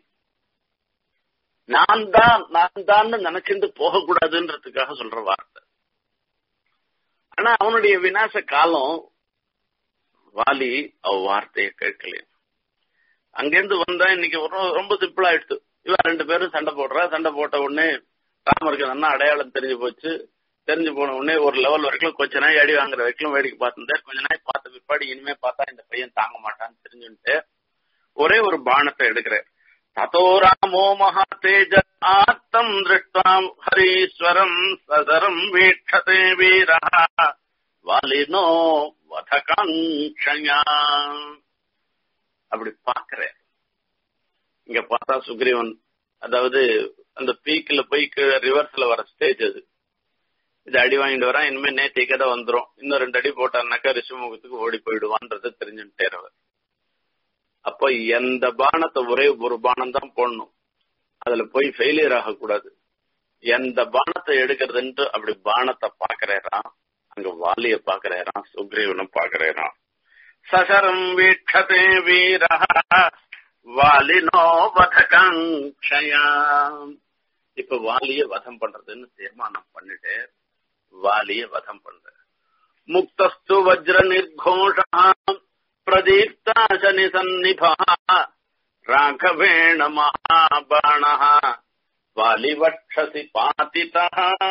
நான் தான் நான் தான் நினைச்சிட்டு போகக்கூடாதுன்றதுக்காக சொல்ற வார்த்தை ஆனா அவனுடைய விநாச காலம் வாலி அவ வார்த்தையை கேட்கல அங்கிருந்து வந்தா இன்னைக்கு ஒரு- ரொம்ப சிம்பிள் ஆயிடுச்சு இவன் ரெண்டு பேரும் சண்டை போடுறா சண்டை போட்ட உடனே ராமருக்கு நல்லா அடையாளம் தெரிஞ்சு போச்சு தெரிஞ்சு போன உடனே ஒரு லெவல் வரைக்கும் கொஞ்ச நாள் அடி வாங்குற வரைக்கும் வேடிக்கை பார்த்துருந்தார் கொஞ்ச நாள் பார்த்த பிற்பாடு இனிமே பார்த்தா இந்த பையன் தாங்க மாட்டான்னு தெரிஞ்சுட்டு ஒரே ஒரு பானத்தை எடுக்கிறார் ததோ ராமோ மகா தேஜ ஆத்தம் திருஷ்டாம் ஹரீஸ்வரம் சதரம் வீட்சதே வீரா வாலினோ வதகாங்ஷயா அப்படி பாக்குறேன் இங்க பார்த்தா சுக்ரீவன் அதாவது அந்த பீக்ல போய் ரிவர்ஸ்ல வர ஸ்டேஜ் அது இது அடி வாங்கிட்டு வரான் இனிமே நேத்திக்கு தான் வந்துரும் இன்னும் ரெண்டு அடி போட்டாருனாக்கா ரிஷிமுகத்துக்கு ஓடி போயிடுவான்றது தெரிஞ்சுட்டேர் அவர் அப்போ எந்த பானத்தை ஒரே ஒரு பானம் தான் போடணும் அதுல போய் ஃபெயிலியர் ஆகக்கூடாது எந்த பானத்தை எடுக்கிறதுன்ட்டு அப்படி பானத்தை பாக்குறாராம் அங்க வாலிய பாக்குறாராம் சுக்ரீவனும் பாக்குறாராம் சசரம் வீட்சதே வீர வாலினோ வதகாங்ஷயா இப்ப வாலிய வதம் பண்றதுன்னு தீர்மானம் பண்ணிட்டு வாலிய வதம் பண்ற முக்தஸ்து வஜ்ர நிர்கோஷா பிரதீப்தாசனி சந்நிபா ராഘவேண மகாபாண வாலிவட்சசி பாதிதா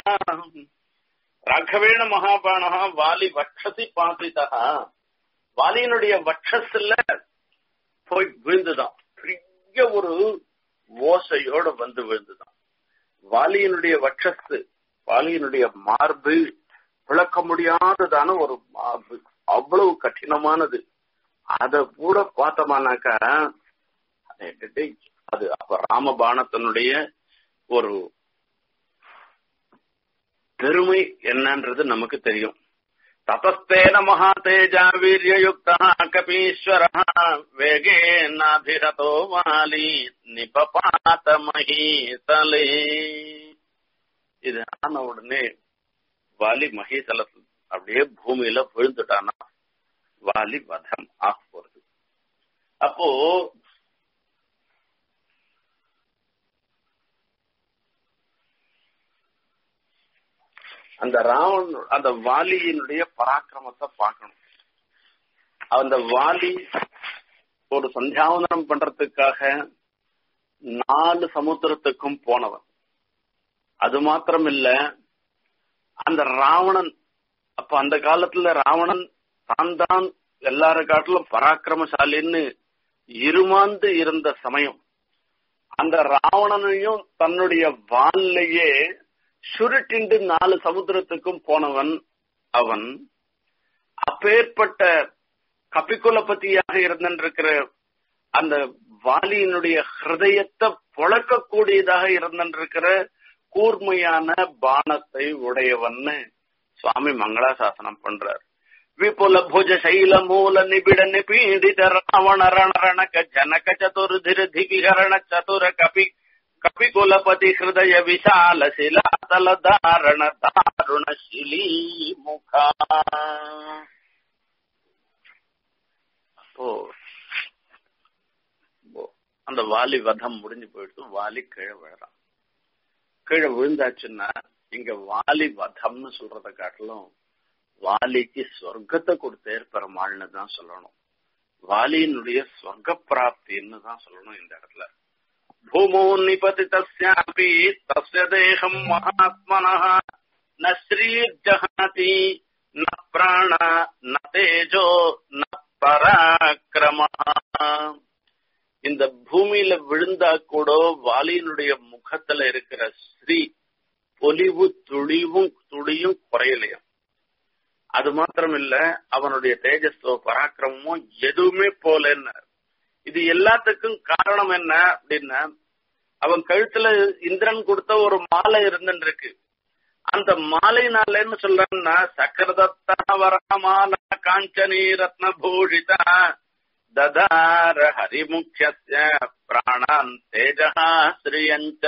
ராഘவேண மகாபாண வாலி வட்சசி பாதிதா வாலியினுடைய வட்சஸ்ல போய் விழுந்துதான் பெரிய ஒரு ஓசையோட வந்து விழுந்துதான் வாலியினுடைய வட்சத்து வாலியினுடைய மார்பு விளக்க முடியாததான ஒரு மார்பு அவ்வளவு கடினமானது அத கூட பார்த்தோமானாக்கா அது அது அப்ப ராமபாணத்தினுடைய ஒரு பெருமை என்னன்றது நமக்கு தெரியும் தபஸ்தேன மகாதேஜா வீரியயுக்தா கபீஸ்வர வேகேனாபிரதோ வாலி நிபபாத மகீதலே இது ஆன உடனே வாலி மகீதலத்தில் அப்படியே பூமியில விழுந்துட்டானா வாலி வதம் ஆக போறது அப்போ அந்த ராவன் அந்த வாலியினுடைய பராக்கிரமத்தை பார்க்கணும் அந்த வாலி ஒரு சந்தியாவந்தனம் பண்றதுக்காக நாலு சமுத்திரத்துக்கும் போனவன் அது மாத்திரம் இல்ல அந்த ராவணன் அப்ப அந்த காலத்துல ராவணன் தான் தான் எல்லார காட்டிலும் பராக்கிரமசாலின்னு இருமாந்து இருந்த சமயம் அந்த ராவணனையும் தன்னுடைய வால்லையே சுருட்டிண்டு நாலு சமுத்திரத்துக்கும் போனவன் அவன் அப்பேற்பட்ட கபிக்குலபதியாக இருந்திருக்கிற அந்த வாலியினுடைய ஹிருதயத்தை பொழக்கக்கூடியதாக இருந்திருக்கிற கூர்மையான பானத்தை உடையவன்னு சுவாமி மங்களாசாசனம் பண்றார் விபுல புஜ சைல மூல நிபிட நிபீடித ராவண ரணரணக ஜனக சதுர்திர திகிகரண சதுர கபி கபிகுலபதி ஹிருதய விசால ಶಿಲಾತಲ ಧಾರಣ ದಾರುಣ ಶಿಲೀ ಮುಖ அப்போ அந்த வாலி வதம் முடிஞ்சு போயிடுச்சு வாலி கீழே விழுறான் கீழே விழுந்தாச்சுன்னா இங்க வாலி வதம்னு சொல்றத காட்டிலும் வாலிக்கு சொர்க்கத்தை கொடுத்தேர் பெருமாள்னு தான் சொல்லணும் வாலியினுடைய சொர்க்க பிராப்தின்னு தான் சொல்லணும் இந்த இடத்துல भूमो निपतितस्यापि तस्य देहम् महात्मनः न श्रीर्जहाति न प्राण न तेजो न பராக்கிரமா இந்த பூமியில விழுந்தா கூட வாலியினுடைய முகத்துல இருக்கிற ஸ்ரீ பொலிவு துளிவும் துளியும் குறையலையும் அது மாத்திரம் இல்ல அவனுடைய தேஜஸோ பராக்கிரமமோ எதுவுமே போலன்னு இது எல்லாத்துக்கும் காரணம் என்ன அப்படின்னா அவன் கழுத்துல இந்திரன் கொடுத்த ஒரு மாலை இருந்துருக்கு அந்த மாலைனாலன்னு சொல்றேன்னா சக்கரதத்தா வரமால காஞ்சனி ரத்ன பூஷிதா ததார ஹரிமுக்கிய பிராணான் தேஜா ஸ்ரீயஞ்ச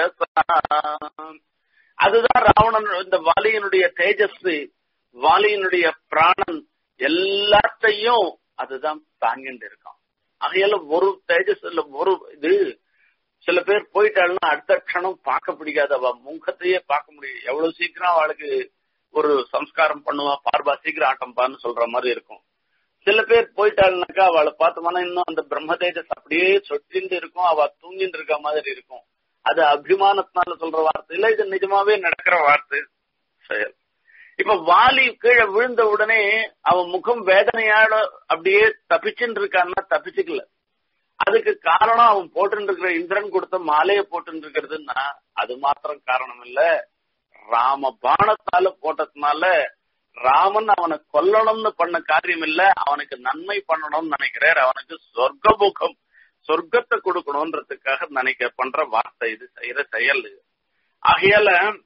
அதுதான் ராவணன் இந்த வாலியினுடைய தேஜஸ் வாலியினுடைய பிராணன் எல்லாத்தையும் அதுதான் தாங்கிட்டு இருக்கான் ஆகையால ஒரு தேஜஸ் இல்ல ஒரு இது சில பேர் போயிட்டாள்னா அடுத்த க்ஷணம் பார்க்க பிடிக்காது அவ முகத்தையே பார்க்க முடியும் எவ்வளவு சீக்கிரம் அவளுக்கு ஒரு சம்ஸ்காரம் பண்ணுவா பார்வா சீக்கிரம் ஆட்டம்பான்னு சொல்ற மாதிரி இருக்கும் சில பேர் போயிட்டாள்னாக்கா அவளை பார்த்தோம்னா இன்னும் அந்த பிரம்ம தேஜஸ் அப்படியே சொட்டின்னு இருக்கும் அவ தூங்கிட்டு இருக்க மாதிரி இருக்கும் அது அபிமானத்தினால சொல்ற வார்த்தை இல்ல இது நிஜமாவே நடக்கிற வார்த்தை செயல் இப்ப வாலி கீழே விழுந்த உடனே அவன் முகம் வேதனையால அப்படியே தப்பிச்சுட்டு இருக்கான்னா தப்பிச்சுக்கல அதுக்கு காரணம் அவன் போட்டு இருக்கிற இந்திரன் கொடுத்த மாலையை போட்டு இருக்கிறதுன்னா அது மாத்திரம் காரணம் இல்ல ராம பானத்தால போட்டதுனால ராமன் அவனை கொல்லணும்னு பண்ண காரியம் இல்ல அவனுக்கு நன்மை பண்ணணும்னு நினைக்கிறார் அவனுக்கு சொர்க்க முகம் சொர்க்கத்தை கொடுக்கணும்ன்றதுக்காக நினைக்க பண்ற வார்த்தை இது செய்யற செயல் ஆகையால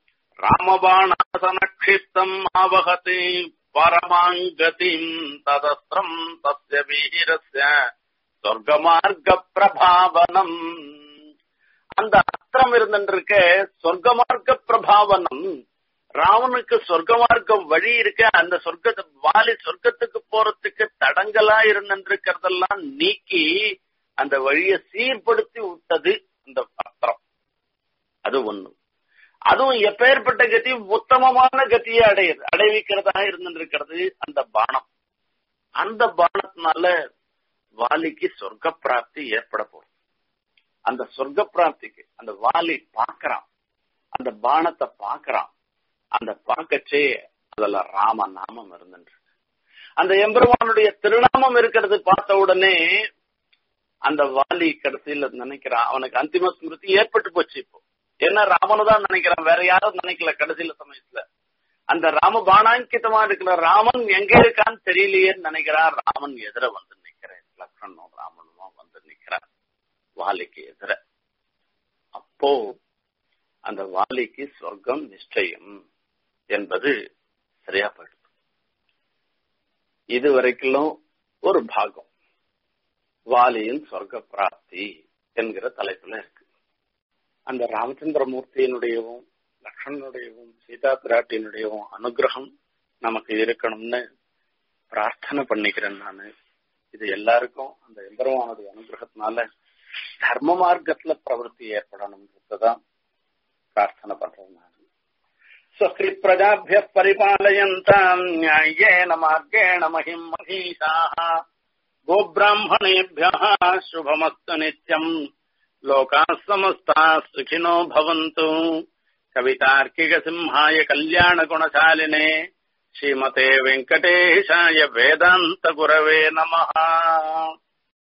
ராமபாணாசனக்ஷிப்தம் ஆவகதி பரமாங்கதிம் ததஸ்திரம் தஸ்ய வீரஸ்ய சொர்க்கமார்க்க பிரபாவனம் அந்த அஸ்திரம் இருந்துருக்க சொர்க்கமார்க்க பிரபாவனம் ராவனுக்கு சொர்க்க மார்க்கம் வழி இருக்க அந்த சொர்க்கத்தை வாலி சொர்க்கத்துக்கு போறதுக்கு தடங்கலா இருந்திருக்கிறதெல்லாம் நீக்கி அந்த வழியை சீர்படுத்தி விட்டது அந்த அஸ்திரம் அது ஒண்ணு அதுவும் எப்பேற்பட்ட கதி உத்தமமான கத்தியை அடைய அடைவிக்கிறதா இருந்திருக்கிறது அந்த பானம் அந்த பானத்தினால வாலிக்கு சொர்க்க பிராப்தி ஏற்பட போகுது அந்த சொர்க்க பிராப்திக்கு அந்த வாலி பாக்குறான் அந்த பானத்தை பாக்குறான் அந்த பாக்கச்சே அதுல ராம நாமம் இருந்துட்டு அந்த எம்பெருமானுடைய திருநாமம் இருக்கிறது பார்த்த உடனே அந்த வாலி கடைசியில நினைக்கிறான் அவனுக்கு அந்திம ஸ்மிருதி ஏற்பட்டு போச்சு இப்போ என்ன ராமனு தான் நினைக்கிறான் வேற யாரும் நினைக்கல கடைசியில சமயத்துல அந்த ராம பானாங்கிதமா இருக்கிற ராமன் எங்க இருக்கான்னு தெரியலையேன்னு நினைக்கிறான் ராமன் எதிர வந்து நிக்கிறேன் லக்ஷ்மணும் ராமனுமா வந்து நிக்கிறான் வாலிக்கு எதிர அப்போ அந்த வாலிக்கு சொர்க்கம் நிச்சயம் என்பது சரியா போயிடுது இது வரைக்கும் ஒரு பாகம் வாலியின் சொர்க்க பிராப்தி என்கிற தலைப்புல இருக்கு அந்த ராமச்சந்திரமூர்த்தியினுடையவும் லக்ஷ்மணனுடையவும் சீதா பிராட்டியினுடையவும் அனுகிரகம் நமக்கு இருக்கணும்னு பிரார்த்தனை பண்ணிக்கிறேன் நானு இது எல்லாருக்கும் அந்த எம்பெருமானுடைய அனுகிரகத்தினால தர்ம மார்க்கத்துல பிரவருத்தி ஏற்படணும்ன்றதுதான் பிரார்த்தனை பண்றேன் நான் स्वस्ति प्रजाभ्यः परिपालयन्ताम् न्याय्येन मार्गेण महिम् महीषाः गोब्राह्मणेभ्यः शुभमस्तु नित्यम् लोकाः समस्ताः सुखिनो भवन्तु कवितार्किकसिंहाय कल्याणगुणशालिने श्रीमते वेङ्कटेशाय वेदान्तगुरवे नमः